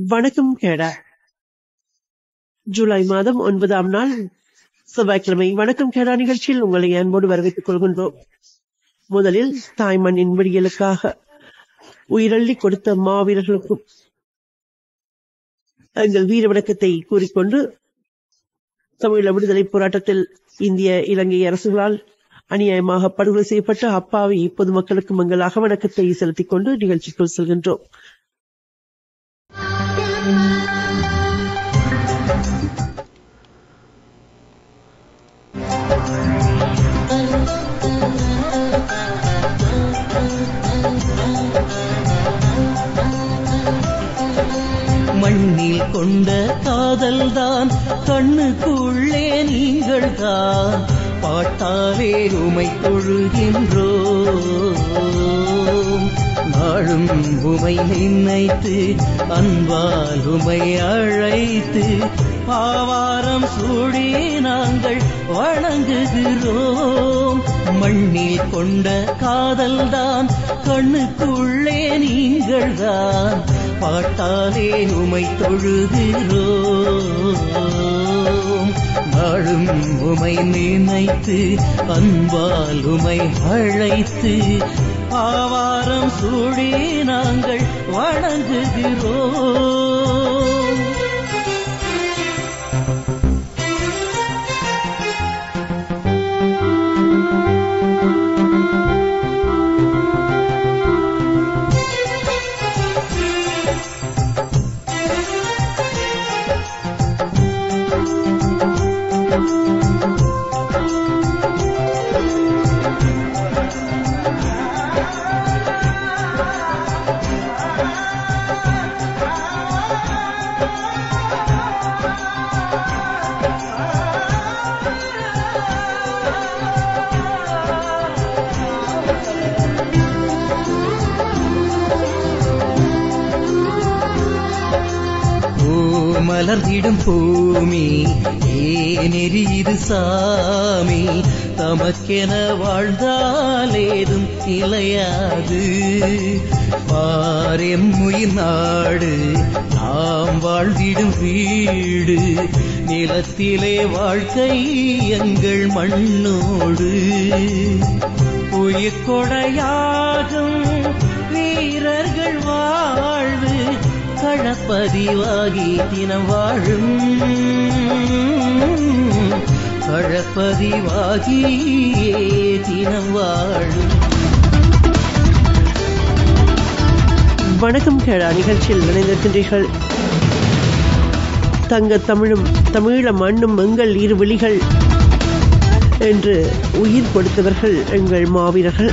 வணக்கம் கேடா ஜூலை மாதம் ஒன்பதாம் நாள் செவ்வாய்க்கிழமை வணக்கம் கேடா நிகழ்ச்சியில் உங்களை அன்போடு வரவேற்றுக் கொள்கின்றோம் முதலில் தாய்மண்ணின் விடியலுக்காக உயிரள்ளி கொடுத்த மாவீரர்களுக்கும் எங்கள் வீர வணக்கத்தை கூறிக்கொண்டு தமிழீழ விடுதலை போராட்டத்தில் இந்திய இலங்கை அரசுகளால் அநியாயமாக படுகொலை செய்யப்பட்ட அப்பாவி பொதுமக்களுக்கு எங்கள் அகவணக்கத்தை செலுத்திக் கொண்டு நிகழ்ச்சிக்குள் செல்கின்றோம் மண்ணில் கொண்ட காதல்தான் கண்ணுக்குள்ளே நீங்கள் தான் பாட்டாலே உமை தொழுகின்றோம் நாளும் உமை நினைத்து அன்பால் உமை அழைத்து ஆவாரம் சூடி நாங்கள் வணங்குகிறோம் மண்ணில் கொண்ட காதல்தான் கண்ணுக்குள்ளே நீங்கள் தான் பாட்டாலே உமை தொழுகிறோம் நாளும் உமை நினைத்து அன்பால் உமை அழைத்து ஆவாரம் சூடி நாங்கள் வணங்குகிறோம் மலர்ந்திடும் பூமி ஏனெறிது சாமி தமக்கென வாழ்ந்தாலேதும் இலையாது பாரெம்முயிர் நாடு நாம் வாழ்ந்திடும் வீடு நிலத்திலே வாழ்க்கை எங்கள் மண்ணோடு உயிர் கொடையாகும் வீரர்கள் வாழ்வு களப்பதிவாகி தினம் வாழும் களப்பதிவாகியே தினம் வாழும் வணக்கம் கேடா நிகழ்ச்சியில் இணைந்திருக்கின்றீர்கள் தங்க தமிழும் தமிழ மண்ணும் எங்கள் இரு விழிகள் என்று உயிர் கொடுத்தவர்கள் எங்கள் மாவீரர்கள்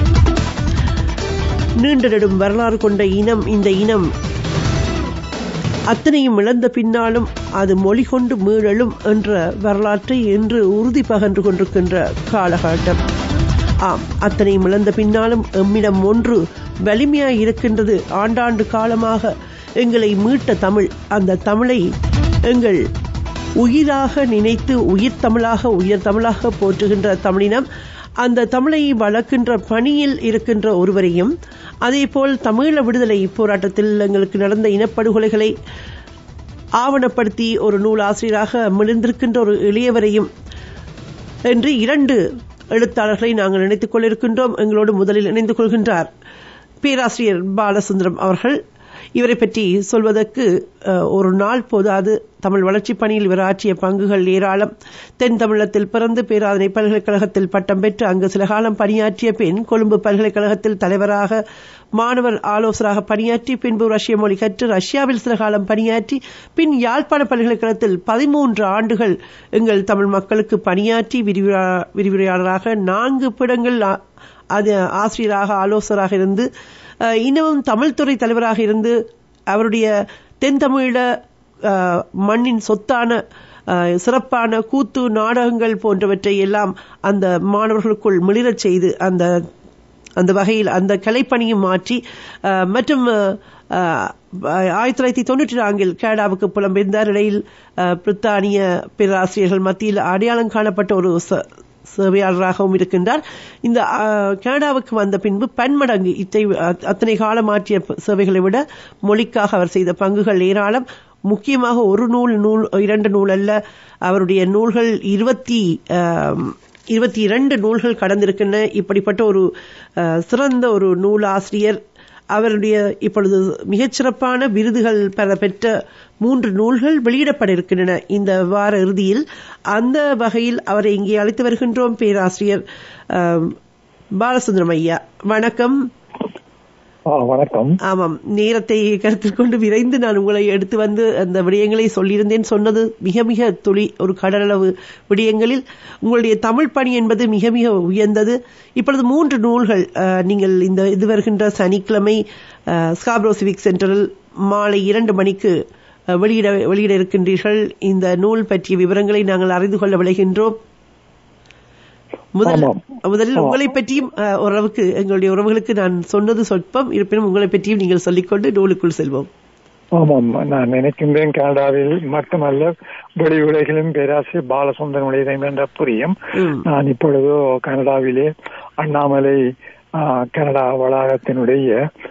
நீண்ட நெடும் வரலாறு கொண்ட இனம் இந்த இனம் அத்தனையும் இழந்த பின்னாலும் அது மொழி கொண்டு மீளலும் என்ற வரலாற்றை இன்று உறுதி பகன்று கொண்டிருக்கின்ற காலகட்டம் ஆம் அத்தனையும் இழந்த பின்னாலும் எம்மிடம் ஒன்று வலிமையாய் இருக்கின்றது ஆண்டாண்டு காலமாக எங்களை மீட்ட தமிழ் அந்த தமிழை எங்கள் உயிராக நினைத்து உயிர் தமிழாக உயர் தமிழாக போற்றுகின்ற தமிழினம் அந்த தமிழை வளர்க்கின்ற பணியில் இருக்கின்ற ஒருவரையும் அதேபோல் தமிழ விடுதலை போராட்டத்தில் எங்களுக்கு நடந்த இனப்படுகொலைகளை ஆவணப்படுத்தி ஒரு நூல் ஆசிரியராக மிளிர்ந்திருக்கின்ற ஒரு இளையவரையும் என்று இரண்டு எழுத்தாளர்களை நாங்கள் நினைத்துக் கொண்டிருக்கின்றோம் எங்களோடு முதலில் இணைந்து கொள்கின்றார் பேராசிரியர் பாலசுந்தரம் அவர்கள் இவரை பற்றி சொல்வதற்கு ஒரு நாள் போதாது தமிழ் வளர்ச்சிப் பணியில் இவர் ஆற்றிய பங்குகள் ஏராளம் தென் தமிழகத்தில் பிறந்து பேராதனை பல்கலைக்கழகத்தில் பட்டம் பெற்று அங்கு சில காலம் பணியாற்றிய பின் கொழும்பு பல்கலைக்கழகத்தில் தலைவராக மாணவர் ஆலோசராக பணியாற்றி பின்பு ரஷ்ய மொழி கற்று ரஷ்யாவில் சில காலம் பணியாற்றி பின் யாழ்ப்பாண பல்கலைக்கழகத்தில் பதிமூன்று ஆண்டுகள் எங்கள் தமிழ் மக்களுக்கு பணியாற்றி விரிவுரையாளராக நான்கு பிடங்கள் அது ஆசிரியராக ஆலோசராக இருந்து இன்னமும் தமிழ்துறை தலைவராக இருந்து அவருடைய தென் தமிழ மண்ணின் சொத்தான சிறப்பான கூத்து நாடகங்கள் போன்றவற்றை எல்லாம் அந்த மாணவர்களுக்குள் மிளிரச் செய்து அந்த அந்த வகையில் அந்த கலைப்பணியும் மாற்றி மற்றும் ஆயிரத்தி தொள்ளாயிரத்தி தொண்ணூற்றி நான்கில் கனடாவுக்கு புலம்பெயர்ந்தார் இடையில் பிரித்தானிய பேராசிரியர்கள் மத்தியில் அடையாளம் காணப்பட்ட ஒரு சேவையாளராகவும் இருக்கின்றார் இந்த அஹ், கனடாவுக்கு வந்த பின்பு பன்மடங்கு இத்தை அத்- அத்தனை காலம் ஆற்றிய ப- சேவைகளை விட மொழிக்காக அவர் செய்த பங்குகள் ஏராளம் முக்கியமாக ஒரு நூல் நூல் இரண்டு நூல் அல்ல அவருடைய நூல்கள் இருபத்தி ஆம், இருபத்தி இரண்டு நூல்கள் கடந்திருக்கின்றன இப்படிப்பட்ட ஒரு அஹ், சிறந்த ஒரு நூலாசிரியர் அவருடைய இப்பொழுது மிகச்சிறப்பான விருதுகள் பல பெற்ற மூன்று நூல்கள் வெளியிடப்பட இருக்கின்றன இந்த வார இறுதியில் அந்த வகையில் அவரை இங்கே அழைத்து வருகின்றோம் பேராசிரியர் ஆம், பாலசுந்தரம் ஐயா வணக்கம் ஆ, வணக்கம் ஆமாம் நேரத்தை கருத்தில் கொண்டு விரைந்து நான் உங்களை எடுத்து வந்து அந்த விடயங்களை சொல்லியிருந்தேன் சொன்னது மிக மிக துளி ஒரு கடலளவு விடயங்களில் உங்களுடைய தமிழ் பணி என்பது மிக மிக உயர்ந்தது இப்பொழுது மூன்று நூல்கள் அஹ், நீங்கள் இந்த இது வருகின்ற சனிக்கிழமை ஸ்காப்ரோ சிவிக் சென்டரில் மாலை இரண்டு மணிக்கு அஹ், வெளியிட வெளியிட இருக்கின்றீர்கள் இந்த நூல் பற்றிய விவரங்களை நாங்கள் அறிந்து கொள்ள விளைகின்றோம் முதல் ஆமாம். முதலில் ஆ. உங்களை பற்றியும் அஹ், ஓரளவுக்கு எங்களுடைய உறவுகளுக்கு நான் சொன்னது சொற்பம் இருப்பினும் உங்களை பற்றியும் நீங்கள் சொல்லிக்கொண்டு நூலுக்குள் செல்வோம் ஆமாம் நான் நினைக்கின்றேன் கனடாவில் மட்டுமல்ல வெளி உலகிலும் பேராசிரியர் பாலசுந்தரம் உலகம் என்ற புரியும் ம். நான் இப்பொழுதோ கனடாவிலே அண்ணாமலை ஆ, கனடா வளாகத்தினுடைய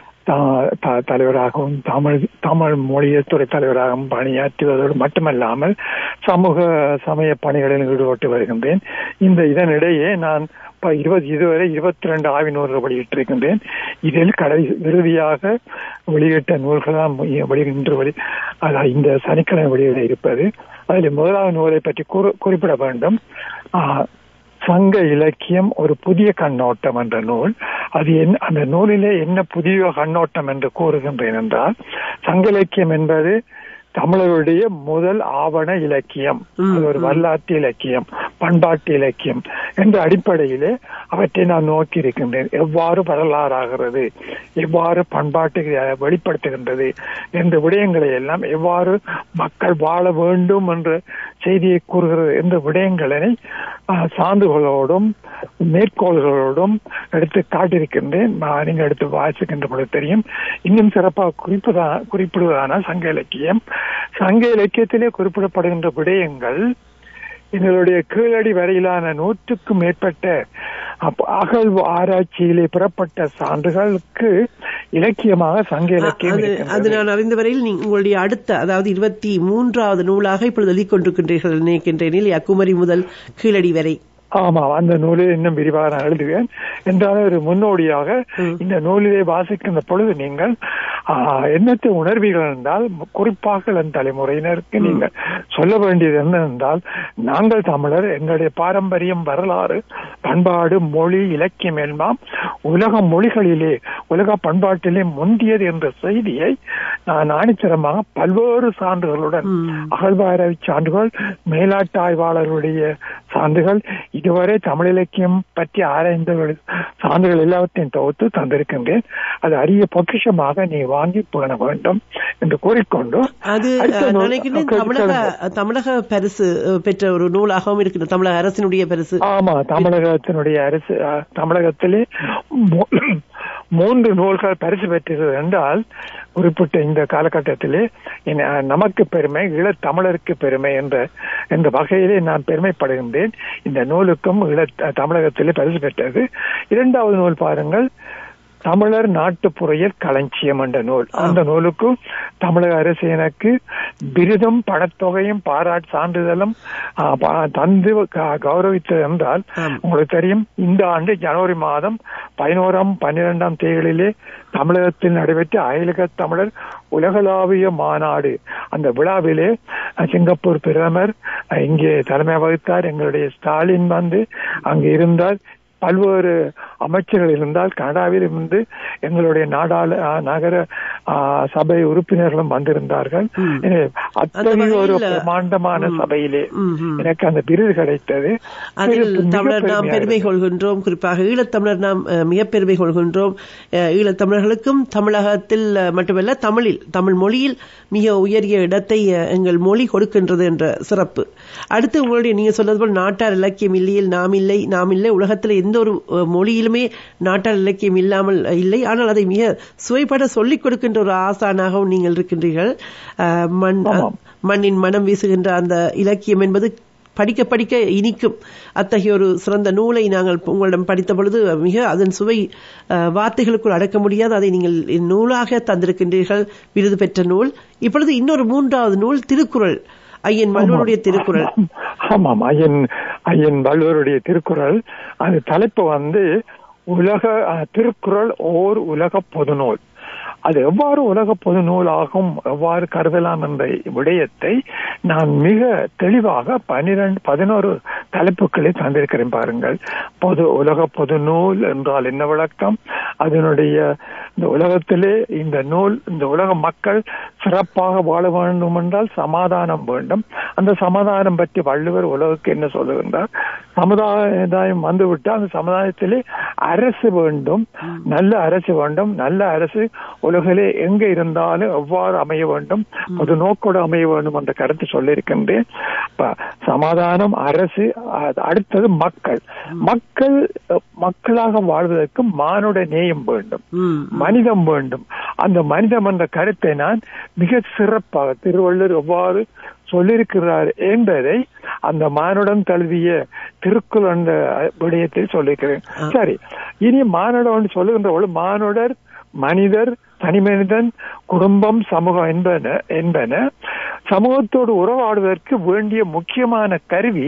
தா- த- தலைவராகவும் தமிழ் தமிழ் மொழியத் துறை தலைவராகவும் பணியாற்றுவதோடு மட்டுமல்லாமல் சமூக சமய பணிகளில் ஈடுபட்டு வருகின்றேன் இந்த இதனிடையே நான் இப்ப இருபது இதுவரை இருபத்தி ரெண்டு ஆய்வு நூல்கள் வெளியிட்டிருக்கின்றேன் இதில் கடை இறுதியாக வெளியிட்ட நூல்கள் தான் வெளி இன்று வெளி அதாவது இந்த சனிக்கிழமை வெளியிட இருப்பது அதில் முதலாவது நூலை பற்றி கூறு- குறிப்பிட வேண்டும் ஆஹ், சங்க இலக்கியம் ஒரு புதிய கண்ணோட்டம் என்ற நூல் அது என் அந்த நூலிலே என்ன புதிய கண்ணோட்டம் என்று கூறுகின்றேன் என்றால் சங்க இலக்கியம் என்பது தமிழருடைய முதல் ஆவண இலக்கியம் ம், அது ஒரு ம். வரலாற்று இலக்கியம் பண்பாட்டு இலக்கியம் என்ற அடிப்படையிலே அவற்றை நான் நோக்கி இருக்கின்றேன் எவ்வாறு வரலாறாகிறது எவ்வாறு பண்பாட்டு அஹ், வெளிப்படுத்துகின்றது என்ற விடயங்களை எல்லாம் எவ்வாறு மக்கள் வாழ வேண்டும் என்ற செய்தியை கூறுகிறது என்ற விடயங்களை அஹ், சான்றுகளோடும் மேற்கோள்களோடும் எடுத்து காட்டியிருக்கின்றேன் நான் நீங்க எடுத்து வாசிக்கின்ற பொழுது தெரியும் இன்னும் சிறப்பாக குறிப்பதா குறிப்பிடுவதான சங்க இலக்கியம் சங்க இலக்கியத்திலே குறிப்பிடப்படுகின்ற விடயங்கள் எங்களுடைய கீழடி வரையிலான நூற்றுக்கும் மேற்பட்ட அப்ப- அகழ்வு ஆராய்ச்சியிலே பெறப்பட்ட சான்றுகளுக்கு இலக்கியமாக சங்க இலக்கியம் அது அது இருக்கின்றது. நான் அறிந்த வரையில் நீ- உங்களுடைய அடுத்த அதாவது இருபத்தி மூன்றாவது நூலாக இப்பொழுது எழுதிக் கொண்டிருக்கின்றீர்கள் நினைக்கின்றேன் இல்லையா குமரி முதல் கீழடி வரை ஆமா அந்த நூலை இன்னும் விரிவாக நான் எழுதுவேன் என்றாலும் ஒரு முன்னோடியாக ம். இந்த நூலிலே வாசிக்கின்ற பொழுது நீங்கள் ஆ, என்னத்தை உணர்வீர்கள் என்றால் குறிப்பாக இளம் தலைமுறையினருக்கு நீங்கள் சொல்ல வேண்டியது என்ன என்றால் நாங்கள் தமிழர் எங்களுடைய பாரம்பரியம் வரலாறு பண்பாடு மொழி இலக்கியம் எல்லாம் உலக மொழிகளிலே உலக பண்பாட்டிலே முந்தியது என்ற செய்தியை நான் ஆணித்தரமாக பல்வேறு சான்றுகளுடன் ம். அகழ்வாராய்ச்சி சான்றுகள் மேலாட்டு ஆய்வாளர்களுடைய சான்றுகள் இதுவரை தமிழ் இலக்கியம் பற்றி ஆராய்ந்தவர்கள் சான்றுகள் எல்லாவற்றையும் தொகுத்து தந்திருக்கின்றேன் அது அரிய பொக்கிஷமாக நீ வாங்கி பேண வேண்டும் என்று கூறிக்கொண்டு அது அடுத்த அஹ், நூல் நினைக்கின்றேன் கேட்டு தமிழக கேளுங்க. தமிழக பரிசு அஹ், பெற்ற ஒரு நூலாகவும் இருக்கிறது தமிழக அரசினுடைய பரிசு ஆமா தமிழகத்தினுடைய அரசு அஹ், தமிழகத்திலே மூ- மூன்று நூல்கள் பரிசு பெற்றது என்றால் குறிப்பிட்ட இந்த காலகட்டத்திலே என்ன- நமக்கு பெருமை ஈழத் தமிழருக்கு பெருமை என்ற என்ற வகையிலே நான் பெருமைப்படுகின்றேன் இந்த நூலுக்கும் ஈழ தமிழகத்திலே பரிசு பெற்றது இரண்டாவது நூல் பாருங்கள் தமிழர் நாட்டுப்புறையர் களஞ்சியம் என்ற நூல் அந்த நூலுக்கு தமிழக அரசு எனக்கு விருதும் பணத்தொகையும் பாராட்டு சான்றிதழும் ஆ, ப- தந்து க- கௌரவித்தது என்றால் ஆம். உங்களுக்கு தெரியும் இந்த ஆண்டு ஜனவரி மாதம் பதினோராம் பன்னிரெண்டாம் தேதிகளிலே தமிழகத்தில் நடைபெற்ற அயலக தமிழர் உலகளாவிய மாநாடு அந்த விழாவிலே அஹ், சிங்கப்பூர் பிரதமர் அஹ், இங்கே தலைமை வகித்தார் எங்களுடைய ஸ்டாலின் வந்து அங்கு இருந்தார் பல்வேறு அமைச்சர்கள் இருந்தால் கனடாவில் இருந்து எங்களுடைய நாடாளு அஹ், நகர அஹ், சபை உறுப்பினர்களும் வந்திருந்தார்கள் ம். எனவே அத்தகைய ஒரு வகையில், பிரமாண்டமான ம். சபையிலே ம், ம். எனக்கு அந்த விருது கிடைத்தது அதில் மிக- மிக தமிழர் நாம் பெருமையா பெருமை இருந்தது. கொள்கின்றோம் குறிப்பாக ஈழத்தமிழர் நாம் அஹ், மிக பெருமை கொள்கின்றோம் அஹ், ஈழத்தமிழர்களுக்கும் தமிழகத்தில் அஹ், மட்டுமல்ல தமிழில் தமிழ் மொழியில் மிக உயரிய இடத்தை அஹ், எங்கள் மொழி கொடுக்கின்றது என்ற சிறப்பு அடுத்து உங்களுடைய நீங்க சொன்னது போல் நாட்டார் இலக்கியம் இல்லையில் நாம் இல்லை நாம் இல்லை உலகத்தில் எந்த ஒரு அஹ், மொழியிலுமே நாட்டார் இலக்கியம் இல்லாமல் அஹ், இல்லை ஆனால் அதை மிக சுவைப்பட சொல்லிக் கொடுக்கின்ற ஒரு ஆசானாகவும் நீங்கள் இருக்கின்றீர்கள் அஹ், மண் ஆமாம். மண்ணின் மனம் வீசுகின்ற அந்த இலக்கியம் என்பது படிக்க படிக்க இனிக்கும் அத்தகைய ஒரு சிறந்த நூலை நாங்கள் உங்களிடம் படித்த பொழுது மிக அதன் சுவை அஹ், வார்த்தைகளுக்குள் அடக்க முடியாது அதை நீங்கள் நூலாக தந்திருக்கின்றீர்கள் விருது பெற்ற நூல் இப்பொழுது இன்னொரு மூன்றாவது நூல் திருக்குறள் ஐயன் மன்னருடைய திருக்குறள் ஆமாம் ஐயன் ஐயன் வள்ளுவருடைய திருக்குறள் அது தலைப்பு வந்து உலக அஹ், திருக்குறள் ஓர் உலக பொதுநூல் அது எவ்வாறு உலக பொதுநூல் ஆகும் எவ்வாறு கருதலாம் என்ற விடயத்தை நான் மிக தெளிவாக பனிரெண்டு பதினோரு தலைப்புகளை தந்திருக்கிறேன் பாருங்கள் பொது உலக பொதுநூல் என்றால் என்ன விளக்கம் அதனுடைய இந்த உலகத்திலே இந்த நூல் இந்த உலக மக்கள் சிறப்பாக வாழ வேண்டும் என்றால் சமாதானம் வேண்டும் அந்த சமாதானம் பற்றி வள்ளுவர் உலகுக்கு என்ன சொல்லுகின்றார் சமுதாயம் வந்துவிட்டால் அந்த சமுதாயத்திலே அரசு வேண்டும் நல்ல அரசு வேண்டும் நல்ல அரசு உலகிலே எங்க இருந்தாலும் எவ்வாறு அமைய வேண்டும் பொது நோக்கோடு அமைய வேண்டும் என்ற கருத்து சொல்லியிருக்கின்றேன் இப்ப சமாதானம் அரசு அ- அடுத்தது மக்கள் மக்கள் அஹ், மக்களாக வாழ்வதற்கு மானுட நேயம் வேண்டும் ம், மனிதம் வேண்டும் அந்த மனிதம் என்ற கருத்தை நான் மிக சிறப்பாக திருவள்ளுவர் எவ்வாறு சொல்லியிருக்கிறார் என்பதை அந்த மானுடம் தழுவிய திருக்குறள் என்ற விடயத்தில் சொல்லியிருக்கிறேன் சரி இனி மானுடம் சொல்லுகின்ற பொழுது மானுடர் மனிதர் தனி மனிதன் குடும்பம் சமூகம் என்பன என்பன சமூகத்தோடு உறவாடுவதற்கு வேண்டிய முக்கியமான கருவி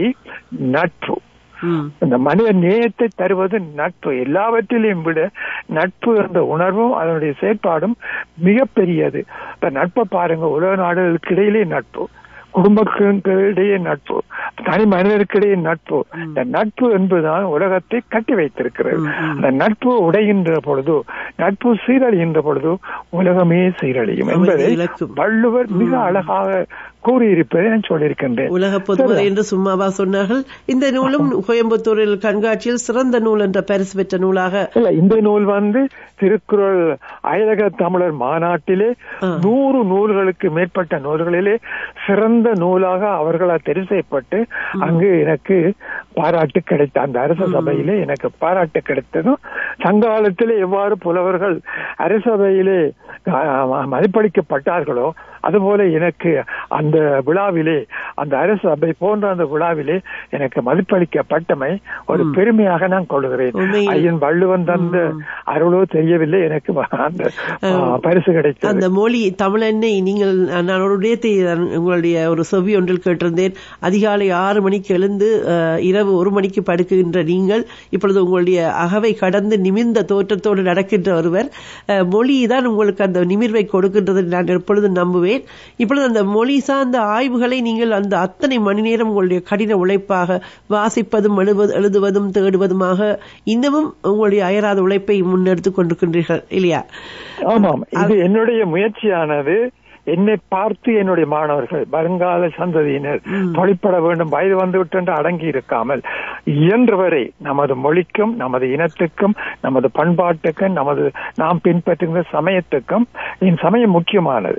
நட்பு ம், இந்த மனித நேயத்தை தருவது நட்பு எல்லாவற்றிலையும் விட நட்பு என்ற உணர்வும் அதனுடைய செயற்பாடும் மிகப்பெரியது இப்ப நட்பை பாருங்க உலக நாடுகளுக்கு இடையிலே நட்பு குடும்பத்திடையே நட்பு தனி மனிதருக்கிடையே நட்பு இந்த நட்பு என்பதுதான் உலகத்தை கட்டி வைத்திருக்கிறது ம், ம். அந்த நட்பு உடைகின்ற பொழுது நட்பு சீரழிகின்ற பொழுது உலகமே சீரழியும் அமைதி என்பதை இழக்கும். வள்ளுவர் மிக அழகாக கூறியிருப்பதை நான் சொல்லியிருக்கின்றேன் உலக பொதுமறை என்று சும்மாவா சொன்னார்கள் இந்த நூலும் கோயம்புத்தூரில் கண்காட்சியில் சிறந்த நூல் என்ற பரிசு பெற்ற நூலாக இல்ல இந்த நூல் வந்து திருக்குறள் அயலக தமிழர் மாநாட்டிலே ஆ. நூறு நூல்களுக்கு மேற்பட்ட நூல்களிலே சிறந்த நூலாக அவர்களால் தெரிவு செய்யப்பட்டு அங்கு எனக்கு பாராட்டு கிடைத்த அந்த அரச சபையிலே எனக்கு பாராட்டு கிடைத்ததும் சங்காலத்திலே எவ்வாறு புலவர்கள் அரசபையிலே ஆ, மதிப்பளிக்கப்பட்டார்களோ அதுபோல எனக்கு அந்த விழாவிலே அந்த அரசு சபை போன்ற அந்த விழாவிலே எனக்கு மதிப்பளிக்கப்பட்டமை ஒரு பெருமையாக நான் கொள்கிறேன் உண்மையில். ஐயன் வள்ளுவன் தந்த அருளோ தெரியவில்லை எனக்கு அந்த ஆ, பரிசு கிடைத்தது அந்த மொழி தமிழெண்ணை நீங்கள் நான் ஒரு விடயத்தை நான் உங்களுடைய ஒரு செவி ஒன்றில் கேட்டிருந்தேன் அதிகாலை ஆறு மணிக்கு எழுந்து அஹ், இரவு ஒரு மணிக்கு படுக்குகின்ற நீங்கள் இப்பொழுது உங்களுடைய அகவை கடந்து நிமிர்ந்த தோற்றத்தோடு நடக்கின்ற ஒருவர் அஹ், மொழி தான் உங்களுக்கு அந்த நிமிர்வை கொடுக்கின்றது நான் எப்பொழுதும் நம்புவேன் இப்பொழுது அந்த மொழி சார்ந்த ஆய்வுகளை நீங்கள் அந்த அத்தனை மணி நேரம் உங்களுடைய கடின உழைப்பாக வாசிப்பதும் எழுவது எழுதுவதும் தேடுவதுமாக இன்னமும் உங்களுடைய அயராத உழைப்பை முன்னெடுத்துக் கொண்டிருக்கின்றீர்கள் இல்லையா ஆமாம் இது என்னுடைய முயற்சியானது என்னை பார்த்து என்னுடைய மாணவர்கள் வருங்கால சந்ததியினர் தொழிற்பட வேண்டும் வயது வந்துவிட்டு என்று அடங்கி இருக்காமல் இயன்றவரை நமது மொழிக்கும் நமது இனத்துக்கும் நமது பண்பாட்டுக்கும் நமது நாம் பின்பற்றுகிற சமயத்துக்கும் இந்த சமயம் முக்கியமானது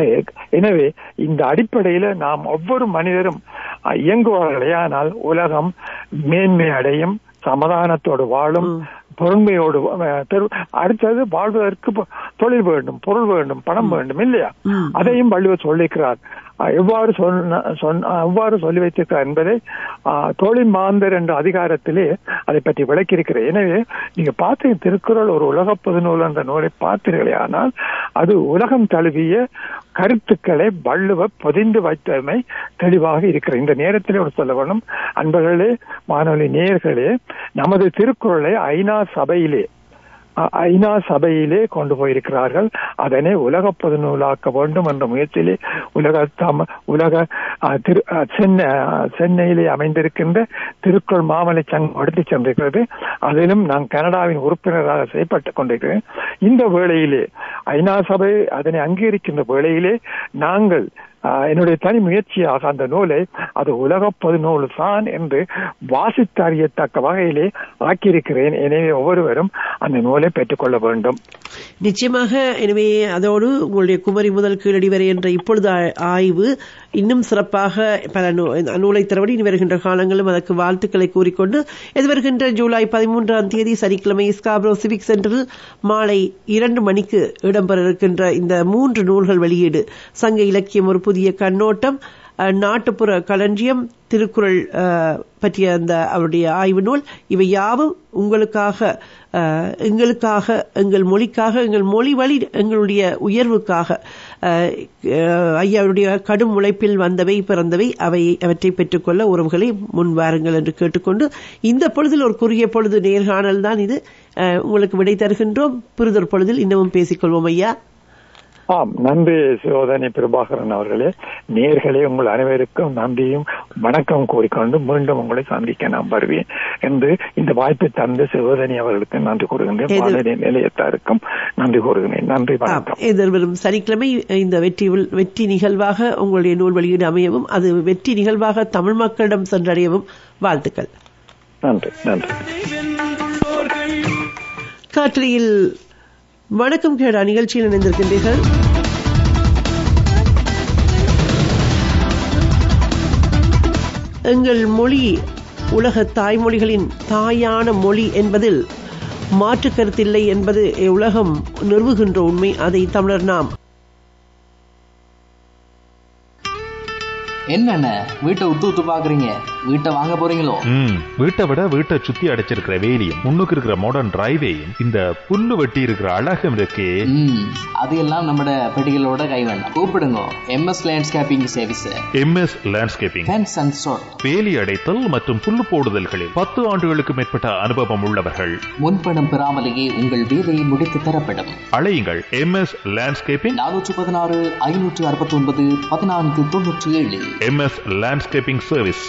எனவே இந்த அடிப்படையில நாம் ஒவ்வொரு மனிதரும் அஹ், இயங்குவார்களே ஆனால் உலகம் மேன்மை அடையும் சமாதானத்தோடு வாழும் பொறுமையோடு அஹ், தெரு- அடுத்தது வாழ்வதற்கு பொ- தொழில் வேண்டும் பொருள் வேண்டும் பணம் வேண்டும் இல்லையா ம். அதையும் வள்ளுவர் சொல்லிக்கிறார் அஹ், எவ்வாறு சொன்ன சொன்ன- அஹ், எவ்வாறு சொல்லி வைத்திருக்கிறார் என்பதை அஹ், தொழில் மாந்தர் என்ற அதிகாரத்திலே அதை பற்றி விளக்கியிருக்கிறேன் எனவே நீங்க பார்த்த திருக்குறள் ஒரு உலக பொதுநூல் என்ற நூலை பார்த்தீர்களே ஆனால் அது உலகம் தழுவிய கருத்துக்களை வள்ளுவர் பொதிந்து வைத்தமை தெளிவாக இருக்கிறது இந்த நேரத்தில் ஒரு சொல்ல வேணும் அன்பர்களே மாணவர்களே நேயர்களே நமது திருக்குறளை ஐநா சபையிலே அ- ஐநா சபையிலே கொண்டு போயிருக்கிறார்கள் அதனை உலக பொதுநூலாக்க வேண்டும் என்ற முயற்சியிலே உலக தம உலக அ, திரு அ, சென்னை அ, சென்னையிலே அமைந்திருக்கின்ற திருக்குறள் மாமலை சங்கம் எடுத்துச் சென்றிருக்கிறது அதிலும் நான் கனடாவின் உறுப்பினராக செயல்பட்டுக் கொண்டிருக்கிறேன் இந்த வேளையிலே ஐநா சபை அதனை அங்கீகரிக்கின்ற வேளையிலே நாங்கள் ஆஹ், என்னுடைய தனி முயற்சியாக அந்த நூலை அது உலக பொதுநூல் தான் என்று வாசித்தறியத்தக்க வகையிலே ஆக்கியிருக்கிறேன் எனவே ஒவ்வொருவரும் அந்த நூலை பெற்றுக்கொள்ள வேண்டும் நிச்சயமாக எனவே அதோடு உங்களுடைய குமரி முதல் கீழடி வரை என்ற இப்பொழுது ஆ- ஆய்வு இன்னும் சிறப்பாக பல நூ- நூலை தரவடி இனி வருகின்ற காலங்களும் அதற்கு வாழ்த்துக்களை கூறிக்கொண்டு இது வருகின்ற ஜூலை பதிமூன்றாம் தேதி சனிக்கிழமை ஸ்காப்ரோ சிவிக் சென்டரில் மாலை இரண்டு மணிக்கு இடம்பெற இருக்கின்ற இந்த மூன்று நூல்கள் வெளியீடு சங்க இலக்கியம் ஒரு புதிய கண்ணோட்டம் அஹ், நாட்டுப்புற களஞ்சியம் திருக்குறள் அஹ், பற்றிய அந்த அவருடைய ஆய்வு நூல் இவை யாவும் உங்களுக்காக அஹ், எங்களுக்காக எங்கள் மொழிக்காக எங்கள் மொழி வழி எங்களுடைய உயர்வுக்காக அஹ், அஹ், ஐயாவுடைய கடும் உழைப்பில் வந்தவை பிறந்தவை அவை அவற்றை பெற்றுக்கொள்ள உறவுகளை முன் வாருங்கள் என்று கேட்டுக்கொண்டு இந்த பொழுதில் ஒரு குறுகிய பொழுது நேர்காணல் தான் இது அஹ், உங்களுக்கு விடை தருகின்றோம் புரிதொரு பொழுதில் இன்னமும் பேசிக்கொள்வோம் ஐயா ஆம் நன்றி சோதனை பிரபாகரன் அவர்களே நேர்களே உங்கள் அனைவருக்கும் நன்றியும் வணக்கம் கூறிக்கொண்டு மீண்டும் உங்களை சந்திக்க நான் வருவேன் என்று இந்த வாய்ப்பை தந்த சோதனை அவர்களுக்கு நன்றி கூறுகின்றேன் எது- வானொலி நிலையத்தாருக்கும் நன்றி கூறுகிறேன் நன்றி ஆம், வணக்கம் எதிர்வரும் சனிக்கிழமை இந்த வெற்றி வில்- வெற்றி நிகழ்வாக உங்களுடைய நூல் வெளியீடு அமையவும் அது வெற்றி நிகழ்வாக தமிழ் மக்களிடம் சென்றடையவும் வாழ்த்துக்கள் நன்றி நன்றி காற்றலையில் வணக்கம் கேடா நிகழ்ச்சியில் இணைந்திருக்கின்றீர்கள் எங்கள் மொழி உலக தாய்மொழிகளின் தாயான மொழி என்பதில் மாற்று கருத்தில்லை என்பது உலகம் நிறுவுகின்ற உண்மை அதை தமிழர் நாம் என்னண்ண வீட்டை உத்து உத்து பாக்குறீங்க வீட்டை வாங்க போறீங்களோ ம் வீட்டை விட வீட்டை சுத்தி அடைச்சிருக்கிற வேலியும் முன்னுக்கு இருக்கிற மாடர்ன் டிரைவேயும் இந்த புல்லு வெட்டி இருக்கிற அழகும் இருக்கே ம் அது எல்லாம் நம்மட பெட்டிகளோட கைவண்ணம் கூப்பிடுங்க MS landscaping service MS landscaping fence and store வேலி அடைத்தல் மற்றும் புல்லு போடுதல்களில் பத்து ஆண்டுகளுக்கு மேற்பட்ட அனுபவம் உள்ளவர்கள் முன்பணம் பெறாமலேயே உங்கள் வேலையை முடித்து தரப்படும் அழையுங்கள் எம்எஸ் லேண்ட்ஸ்கேப்பிங் நானூற்று பதினாறு ஐநூற்று அறுபத்தி ஒன்பது பதினான்கு தொன்னூற்றி ஏழு எம்எஸ் லேண்ட்ஸ்கேப்பிங் சர்வீஸ்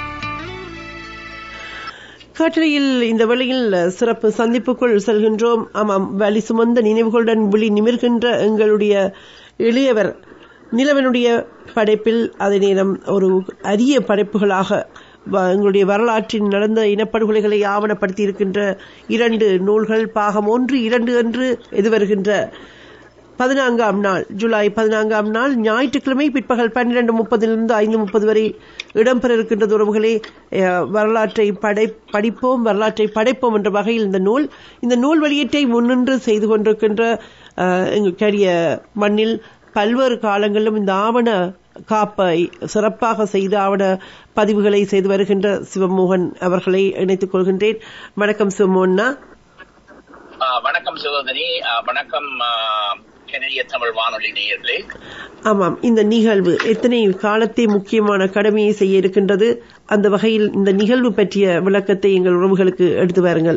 காற்றலையில் இந்த வேளையில் சிறப்பு சந்திப்புக்குள் செல்கின்றோம் ஆமாம் வலி சுமந்த நினைவுகளுடன் விழி நிமிர்கின்ற எங்களுடைய இளையவர் நிலவனுடைய படைப்பில் அதே நேரம் ஒரு அரிய படைப்புகளாக வ- எங்களுடைய வரலாற்றில் நடந்த இனப்படுகொலைகளை ஆவணப்படுத்தி இருக்கின்ற இரண்டு நூல்கள் பாகம் ஒன்று இரண்டு என்று எதிர்வருகின்ற பதினான்காம் நாள் ஜூலை பதினான்காம் நாள் ஞாயிற்றுக்கிழமை பிற்பகல் பன்னிரண்டு முப்பதிலிருந்து ஐந்து முப்பது வரை இடம்பெற இருக்கின்ற உறவுகளே அஹ், வரலாற்றை படை படிப்போம் வரலாற்றை படைப்போம் என்ற வகையில் இந்த நூல் இந்த நூல் வெளியீட்டை முன்னின்று செய்து கொண்டிருக்கின்ற அஹ், எங்களுடைய மண்ணில் பல்வேறு காலங்களிலும் இந்த ஆவண காப்பை சிறப்பாக செய்த ஆவண பதிவுகளை செய்து வருகின்ற சிவமோகன் அவர்களை இணைத்துக் கொள்கின்றேன் வணக்கம் சிவமோகன்னா ஆ, வணக்கம் சகோதரி ஆ, வணக்கம் ஆ, கனடிய தமிழ் வானொலி நேயர்களே ஆமாம் இந்த நிகழ்வு எத்தனை காலத்தை முக்கியமான கடமையை செய்ய இருக்கின்றது அந்த வகையில் இந்த நிகழ்வு பற்றிய விளக்கத்தை எங்கள் உறவுகளுக்கு எடுத்து வாருங்கள்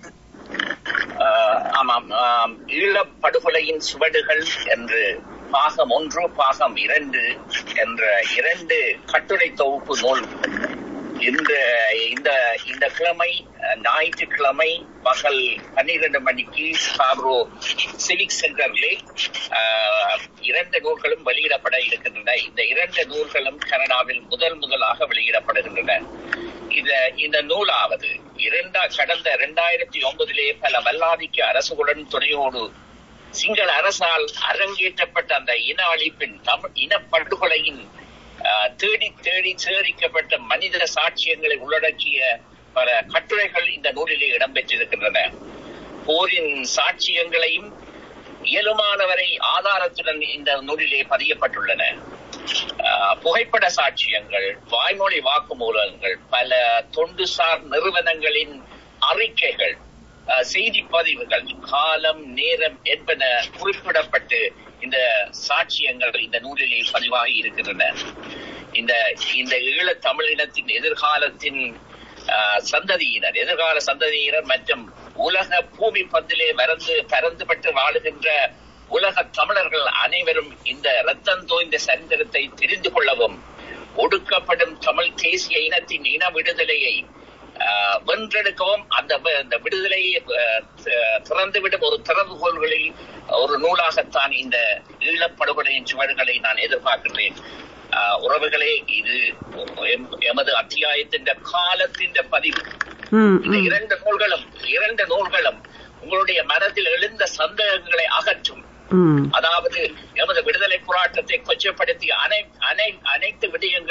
ஆ, ஆமாம் ஆம், ஈழப் படுகொலையின் சுவடுகள் என்று பாகம் ஒன்று பாகம் இரண்டு என்ற இரண்டு கட்டுரை தொகுப்பு நூல் இந்த இந்த இந்த கிழமை அஹ், ஞாயிற்றுக்கிழமை பகல் பன்னிரண்டு மணிக்கு சாப்ரோ சிவிக் சென்டரிலே ஆஹ், இரண்டு நூல்களும் வெளியிடப்பட இருக்கின்றன இந்த இரண்டு நூல்களும் கனடாவில் முதல் முதலாக வெளியிடப்படுகின்றன இந்த இந்த நூலாவது இரண்டா கடந்த இரண்டாயிரத்தி ஒன்பதிலே பல வல்லாதிக்க அரசுகளுடன் துணையோடு சிங்கள அரசால் அரங்கேற்றப்பட்ட அந்த இன அழிப்பின் தமிழ் இனப்படுகொலையின் ஆஹ், தேடி தேடி சேகரிக்கப்பட்ட மனித சாட்சியங்களை உள்ளடக்கிய பல கட்டுரைகள் இந்த நூலிலே இடம்பெற்றிருக்கின்றன போரின் சாட்சியங்களையும் இயலுமானவரை ஆதாரத்துடன் இந்த நூலிலே பதியப்பட்டுள்ளன ஆஹ், புகைப்பட சாட்சியங்கள் வாய்மொழி வாக்குமூலங்கள் பல தொண்டுசார் நிறுவனங்களின் அறிக்கைகள் ஆஹ், செய்தி பதிவுகள் காலம் நேரம் என்பன குறிப்பிடப்பட்டு இந்த சாட்சியங்கள் இந்த நூலிலே பதிவாகி இருக்கின்றன இந்த இந்த ஈழத் தமிழினத்தின் எதிர்காலத்தின் ஆஹ், சந்ததியினர் எதிர்கால சந்ததியினர் மற்றும் உலக பூமி பந்திலே மறந்து பறந்துபட்டு வாழுகின்ற உலக தமிழர்கள் அனைவரும் இந்த ரத்தம் தோய்ந்த சரித்திரத்தை தெரிந்து கொள்ளவும் ஒடுக்கப்படும் தமிழ் தேசிய இனத்தின் இன விடுதலையை ஆஹ், வென்றெடுக்கவும் அந்த வ- அந்த விடுதலையை ஆஹ், தி- திறந்துவிடும் ஒரு திறவுகோள்களில் ஒரு நூலாகத்தான் இந்த ஈழப்படுகொலையின் சுவடுகளை நான் எதிர்பார்க்கின்றேன் ஆஹ், உறவுகளே இது எம்- எமது அத்தியாயத்தின் காலத்தின் பதிவு ம், இந்த ம். இரண்டு நூல்களும் இரண்டு நூல்களும் உங்களுடைய மனதில் எழுந்த சந்தேகங்களை அகற்றும் ம். அதாவது எமது விடுதலை போராட்டத்தை கொச்சப்படுத்திய அனை அனை அனைத்து விடயங்களும் இந்த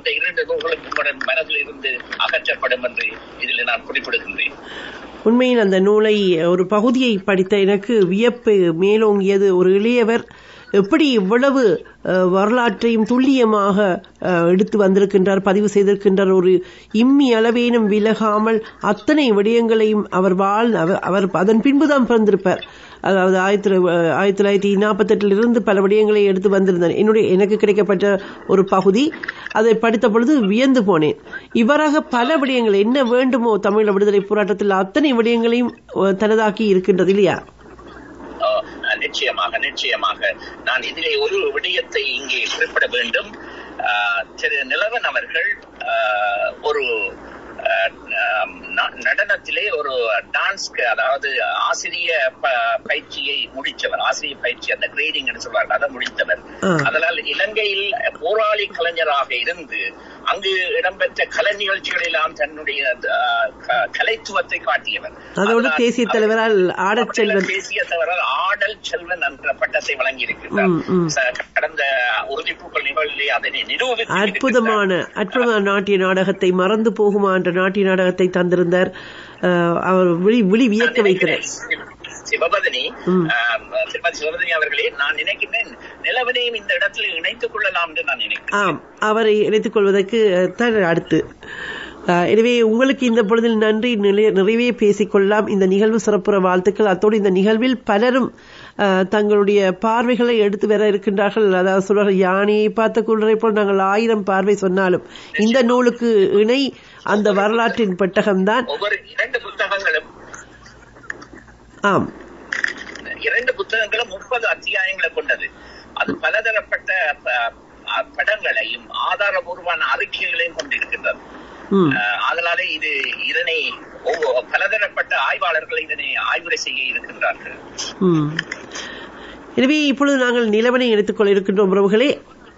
அந்த இரண்டு நூல்களும் உங்களுடைய மனதில் இருந்து அகற்றப்படும் என்று இதில் நான் குறிப்பிடுகின்றேன் உண்மையில் அந்த நூலை ஒரு பகுதியை படித்த எனக்கு வியப்பு மேலோங்கியது ஒரு இளையவர் எப்படி இவ்வளவு அஹ், வரலாற்றையும் துல்லியமாக அஹ், எடுத்து வந்திருக்கின்றார் பதிவு செய்திருக்கின்றார் ஒரு இம்மி அளவேனும் விலகாமல் அத்தனை விடயங்களையும் அவர் வாழ் அவர் அவர் அதன் பின்புதான் பிறந்திருப்பார் அதாவது ஆயிரத்தி தொள்ள- ஆயிரத்தி தொள்ளாயிரத்தி நாற்பத்தெட்டில் இருந்து பல விடயங்களை எடுத்து வந்திருந்தார் என்னுடைய எனக்கு கிடைக்கப்பட்ட ஒரு பகுதி அதை படித்த பொழுது வியந்து போனேன் இவ்வாறாக பல விடயங்கள் என்ன வேண்டுமோ தமிழ் விடுதலை போராட்டத்தில் அத்தனை விடயங்களையும் அஹ், தனதாக்கி இருக்கின்றது இல்லையா ஆஹ் நிச்சயமாக நிச்சயமாக நான் இதிலே ஒரு விடயத்தை இங்கே குறிப்பிட வேண்டும் ஆஹ் திரு நிலவன் அவர்கள் ஆஹ் ஒரு ஆஹ் ந- நடனத்திலே ஒரு டான்ஸ்க்கு அதாவது ஆசிரிய ப- பயிற்சியை முடித்தவர் ஆசிரிய பயிற்சி அந்த கிரேடிங் சொல்வார்கள் அதை முடித்தவர் ஆ. அதனால் இலங்கையில் போராளி கலைஞராக இருந்து அங்கு இடம்பெற்ற கலை நிகழ்ச்சிகளெல்லாம் தன்னுடைய ஆஹ், க- கலைத்துவத்தை காட்டியவர் அதோடு அதனால் தேசிய அவர் தலைவரால் ஆடச் செல்வன் தேசிய தலைவரால் ஆடல் செல்வன் என்ற பட்டத்தை வழங்கி இருக்கிறார் ம், ம். கடந்த உறுதிப்பூக்கள் நிகழ்விலே அதனை நிரூபித்து அற்புதமான அற்புதமான நாட்டிய நாடகத்தை மறந்து போகுமா என்ற நாட்டிய நாடகத்தை தந்திருந்தார் அஹ், அவர் விழி விழி வியக்க வைக்கிறார் சிவபதனி ம். ஆம், திருமதி சிவபதனி அவர்களே நான் நினைக்கின்றேன் நிலவனையும் இந்த இடத்தில் இணைத்துக் கொள்ளலாம் என்று நான் நினைக்கிறேன் ஆம் அவரை இணைத்துக் கொள்வதற்கு அஹ், தான் அடுத்து அஹ், எனவே உங்களுக்கு இந்த பொழுதில் நன்றி நிறை- நிறைவே பேசிக்கொள்ளலாம் இந்த நிகழ்வு சிறப்புற வாழ்த்துக்கள் அத்தோடு இந்த நிகழ்வில் பலரும் அஹ், தங்களுடைய பார்வைகளை எடுத்து வர இருக்கின்றார்கள் அதாவது சொல்வார்கள் யானையை பார்த்த குள்ளரை போல் நாங்கள் ஆயிரம் பார்வை சொன்னாலும் இந்த நூலுக்கு இணை அந்த வரலாற்றின் பெட்டகம்தான் ஒவ்வொரு இரண்டு புத்தகங்களும் ஆம் இரண்டு புத்தகங்களும் முப்பது அத்தியாயங்களை கொண்டது அது பலதரப்பட்ட ப- அ- படங்களையும் ஆதாரபூர்வமான அறிக்கைகளையும் கொண்டிருக்கின்றது ம் அஹ், அதனாலே இது இதனை ஒவ்வொ- பலதரப்பட்ட ஆய்வாளர்கள் இதனை ஆய்வுரை செய்ய இருக்கின்றார்கள் ம். எனவே இப்பொழுது நாங்கள் நிலவனை எடுத்துக்கொள்ள இருக்கின்றோம் உறவுகளே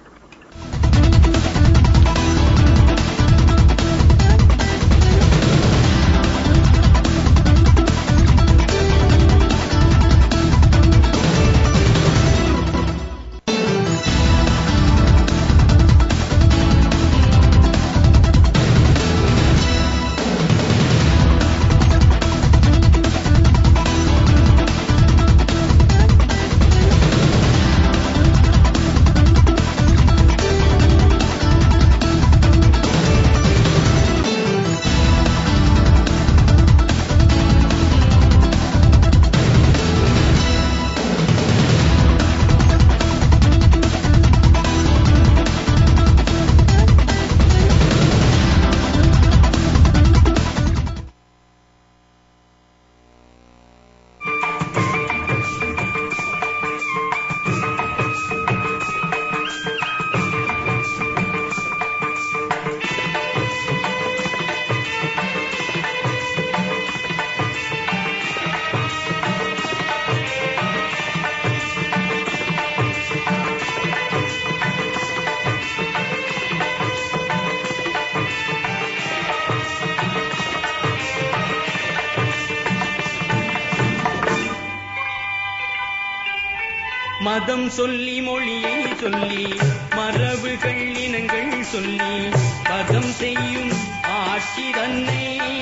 மதம் சொல்லி மொழியை சொல்லி மரபுகள் இனங்கள் சொல்லி பதம் செய்யும் ஆட்சி தன்னை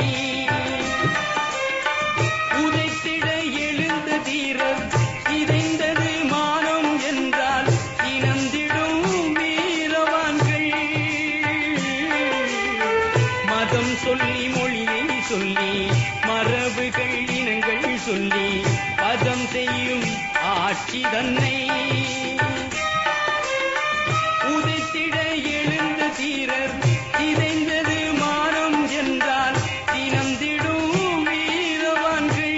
உதைத்திட எழுந்த தீரர் சிதைந்தது மானம் என்றால் இனந்திடும் வீரவான்கள் மதம் சொல்லி மொழியை சொல்லி மரபுகள் இனங்கள் சொல்லி பதம் செய்யும் ஆட்சி தன்னை உதைத்திட எழுந்த தீரர் சிதைந்தது மானம் என்றால் தினந்திடும் வீரவான்கள்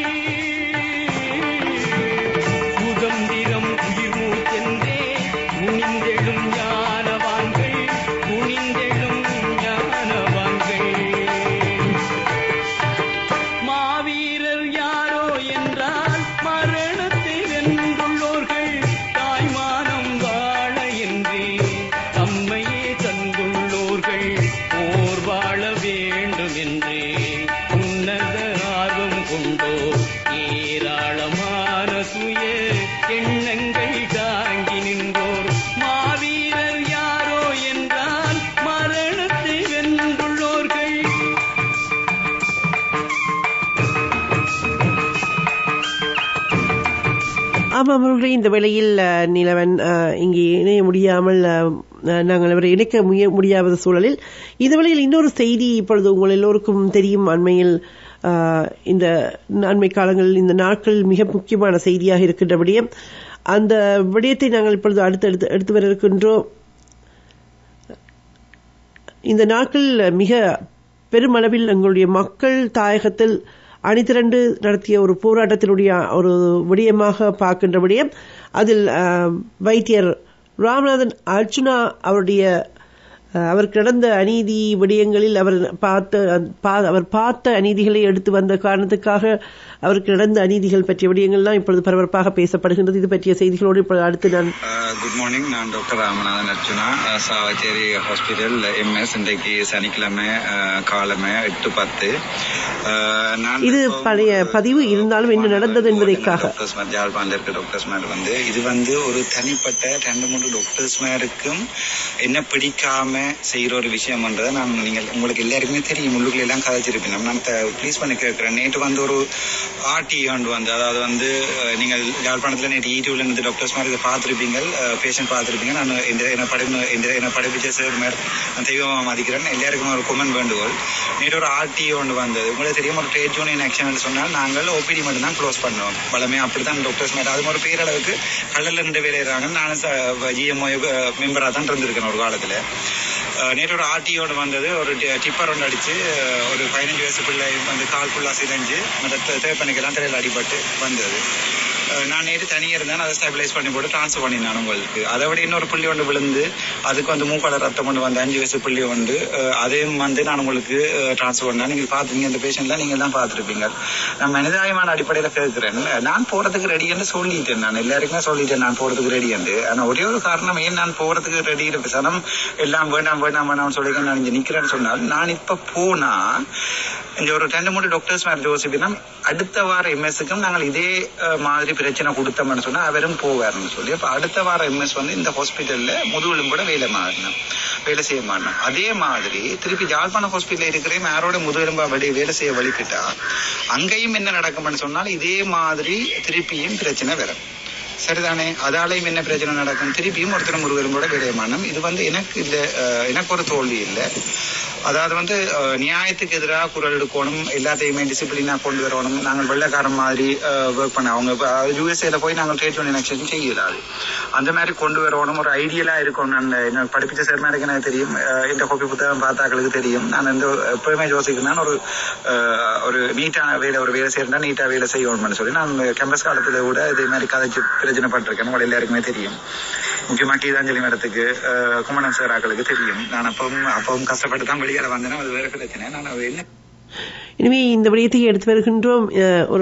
சுதந்திரம் உயிர் மூச்சென்றே குனிந்தெழும் ஞானவான்கள் குனிந்தெழும் ஞானவான்கள் மாவீரர் யாரோ என்றால் மரணத்தை வென்றுள்ளோர்கள் தாய்மானம் வாழ என்று தம்மையே தந்துள்ளோர்கள் போர் வாழ வேண்டும் என்று உன்னத ஆர்வம் கொண்டோ ஏராளமான சுய எண்ணங்கள் தாங்கி நின்றோர் மாவீரர் யாரோ என்றால் மரண ஆமாம் அவர்களே இந்த வேளையில் அஹ், நிலவன் அஹ், இங்கே இணைய முடியாமல் அஹ், அஹ், நாங்கள் அவரை இணைக்க முய- முடியாத சூழலில் இந்த வேளையில் இன்னொரு செய்தி இப்பொழுது உங்கள் எல்லோருக்கும் தெரியும் அண்மையில் அஹ், இந்த அண்மை காலங்களில் இந்த நாட்கள் மிக முக்கியமான செய்தியாக இருக்கின்ற விடயம் அந்த விடயத்தை நாங்கள் இப்பொழுது அடுத்து எடுத்து எடுத்து வர இருக்கின்றோம் இந்த நாட்கள் மிக பெருமளவில் எங்களுடைய மக்கள் தாயகத்தில் அணிதிரண்டு நடத்திய ஒரு போராட்டத்தினுடைய ஒரு விடயமாக பார்க்கின்ற விடயம் அதில் அஹ், வைத்தியர் ராமநாதன் அர்ச்சுனா அவருடைய அஹ், அவருக்கு நடந்த அநீதி விடயங்களில் அவர் பார்த்த பா- அவர் பார்த்த அநீதிகளை எடுத்து வந்த காரணத்துக்காக அவருக்கு நடந்த அநீதிகள் பற்றிய விடயங்கள்லாம் இப்பொழுது பரபரப்பாக பேசப்படுகின்றது இது பற்றிய செய்திகளோடு இப்பொழுது அடுத்து நான் குட் மார்னிங் நான் டாக்டர் ராமநாதன் அர்ச்சுனா அஹ், சாவச்சேரி ஹாஸ்பிட்டல் எம்எஸ் இன்றைக்கு சனிக்கிழமை அஹ், காலமே எட்டு பத்து அஹ், நான் இது இப்போ, பழைய பதிவு இருந்தாலும் என்ன நடந்தது என்பதற்காக டாக்டர்ஸ் மாதிரி ஜாழ்ப்பாணத்தில் இருக்க டாக்டர்ஸ் மாதிரி வந்து இது வந்து ஒரு தனிப்பட்ட ரெண்டு மூணு டாக்டர்ஸ் மாதிரிக்கும் என்ன பிடிக்காம செய்யற ஒரு விஷயம்ன்றதை நான் நீங்கள் உங்களுக்கு எல்லாருக்குமே தெரியும் உள்ளுக்குள்ள எல்லாம் கதைச்சிருப்பீங்க நான் ப்ளீஸ் பண்ணி கேட்கிறேன் நேற்று வந்து ஒரு ஆர்டி ஆண்டு வந்து அதாவது வந்து அஹ், நீங்கள் யாழ்ப்பாணத்தில் நேற்று ஈடியூல இருந்து டாக்டர்ஸ் மாதிரி இதை பார்த்துருப்பீங்க பேஷண்ட் பார்த்துருப்பீங்க நான் இந்த என்ன படி இந்த என்ன படிப்பிச்ச சார் மாதிரி நான் தெய்வமாக மதிக்கிறேன் எல்லாருக்கும் ஒரு கொமன் வேண்டுகோள் நேற்று ஒரு ஆர்டி ஒன்று வந்தது உங்களுக்கு தெரியும் ஒரு ட்ரேட் யூனியன் ஆக்ஷன் சொன்னால் நாங்கள் ஓபிடி மட்டும் தான் க்ளோஸ் பண்ணுவோம் பலமே அப்படித்தான் டாக்டர்ஸ் மாதிரி அது ஒரு பேரளவுக்கு கல்லல்ல இருந்து வேலையிறாங்க நானும் ஜிஎம்ஓ மெம்பராக தான் இருந்திருக்கேன் ஒரு காலத்தில் நேற்று ஒரு ஆர்டிஓடு வந்தது ஒரு டிப்பர் ஒன்று அடிச்சு அஹ், ஒரு பதினஞ்சு வயசு பிள்ளை வந்து கால் ஃபுல்லாக சிதைஞ்சு மற்ற தேப்பனுக்கெல்லாம் திரையில் அடிபட்டு வந்தது அஹ், நான் நேற்று தனியாக இருந்தேன் அதை ஸ்டெபிலைஸ் பண்ணி போட்டு ட்ரான்ஸ்ஃபர் பண்ணினேன் உங்களுக்கு அதை விட இன்னொரு புள்ளி ஒன்று விழுந்து அதுக்கு வந்து மூக்கால ரத்தம் கொண்டு வந்து அஞ்சு வயசு புள்ளி வந்து அஹ், அதையும் வந்து நான் உங்களுக்கு ட்ரான்ஸ்ஃபர் பண்ணேன் நீங்கள் பார்த்துருங்க இந்த பேஷண்ட்லாம் நீங்கள் தான் பார்த்துருப்பீங்க நான் மனிதாயமான அடிப்படையில் கேட்கிறேன் நான் போறதுக்கு ரெடி என்று சொல்லிட்டேன் நான் எல்லாருக்குமே சொல்லிட்டேன் நான் போறதுக்கு ரெடி என்று ஆனா ஒரே ஒரு காரணம் ஏன் நான் போறதுக்கு ரெடி இருக்கு சனம் எல்லாம் வேண்டாம் வேண்டாம் வேண்டாம் சொல்லி நான் இங்க நிக்கிறேன்னு சொன்னால் நான் இப்ப போனா இந்த ஒரு ரெண்டு மூணு டாக்டர்ஸ் மாதிரி யோசிப்பினா அடுத்த வார எம்எஸ்க்கும் நாங்கள் இதே அஹ், மாதிரி பிரச்சனை கொடுத்தோம்னு சொன்னா அவரும் போவாருன்னு சொல்லி அப்ப அடுத்த வார எம்எஸ் வந்து இந்த ஹாஸ்பிட்டல்ல முதுகுலும் கூட வேலை மாறணும் வேலை செய்ய மாட்டோம் அதே மாதிரி திருப்பி ஜாழ்ப்பாணம் ஹாஸ்பிட்டல் இருக்கிறேன் யாரோட முதுகெலும்பா வழி வேலை செய்ய வழிக்கிட்டா அங்கேயும் என்ன நடக்கும்னு சொன்னால் இதே மாதிரி திருப்பியும் பிரச்சனை வரும் சரிதானே அதாலையும் என்ன பிரச்சனை நடக்கும் திருப்பியும் ஒருத்தர் முருகரும்போட விடயமானம் இது வந்து எனக்கு இல்ல அஹ், எனக்கு ஒரு தோல்வி இல்லை அதாவது வந்து அஹ், நியாயத்துக்கு எதிராக குரல் எடுக்கணும் எல்லாத்தையுமே டிசிப்ளினா கொண்டு வரணும் நாங்கள் வெள்ளைக்காரன் மாதிரி ஒர்க் பண்ண அவங்க யூஎஸ்ஏல போய் நாங்கள் ட்ரேட் யூனியன் ஆக்ஷன் செய்யலாது அந்த மாதிரி கொண்டு வரணும் ஒரு ஐடியலா இருக்கும் நான் என்ன படிப்பிச்ச சார் மாதிரி எனக்கு தெரியும் அஹ், இந்த கோப்பி புத்தகம் பார்த்தாக்களுக்கு தெரியும் நான் இந்த எப்பவுமே யோசிக்கிறேன் ஒரு அஹ், ஒரு நீட்டான வேலை ஒரு வேலை செய்யறா நீட்டா வேலை செய்யணும்னு சொல்லி நான் கேம்பஸ் காலத்துல கூட இதே மாதிரி கதைச்சு பிரச்சனைப்பட்டிருக்கேன் உங்களை எல்லாருக்குமே தெரியும் முக்கியமா கீதாஞ்சலி மேடத்துக்கு அஹ், குமணன் சார் ஆக்களுக்கு தெரியும் நான் அப்பவும் அப்பவும் கஷ்டப்பட்டு தான் வெளியேற வந்தேன் அது வேற பிரச்சனை நான் அது என்ன எனவே இந்த விடயத்தை எடுத்து வருகின்றோம் அஹ், ஒரு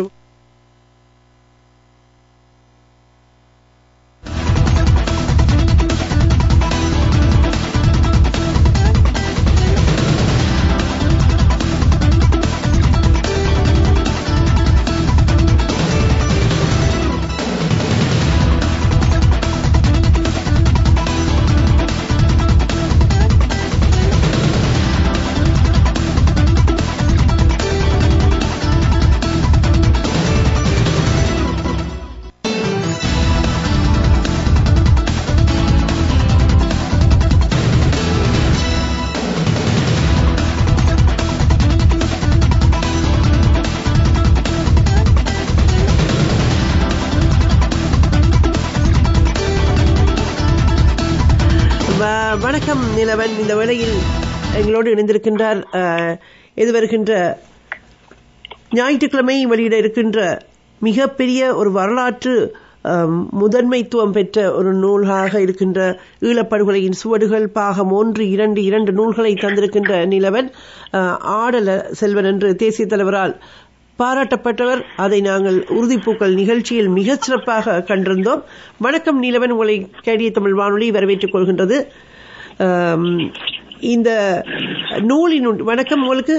வ- வணக்கம் நிலவன் இந்த வேளையில் எங்களோடு இணைந்திருக்கின்றார் அஹ், இது வருகின்ற ஞாயிற்றுக்கிழமை வெளியிட இருக்கின்ற மிகப்பெரிய ஒரு வரலாற்று அஹ், முதன்மைத்துவம் பெற்ற ஒரு நூலாக இருக்கின்ற ஈழப்படுகொலையின் சுவடுகள் பாகம் ஒன்று இரண்டு இரண்டு நூல்களை தந்திருக்கின்ற நிலவன் அஹ், ஆடல செல்வன் என்று தேசிய தலைவரால் பாராட்டப்பட்டவர் அதை நாங்கள் உறுதிப்பூக்கள் நிகழ்ச்சியில் மிகச் சிறப்பாக கண்டிருந்தோம் வணக்கம் நீலவன் உங்களை கேடிய தமிழ் வானொலி வரவேற்றுக் கொள்கின்றது ஆம், இந்த நூலின் வணக்கம் உங்களுக்கு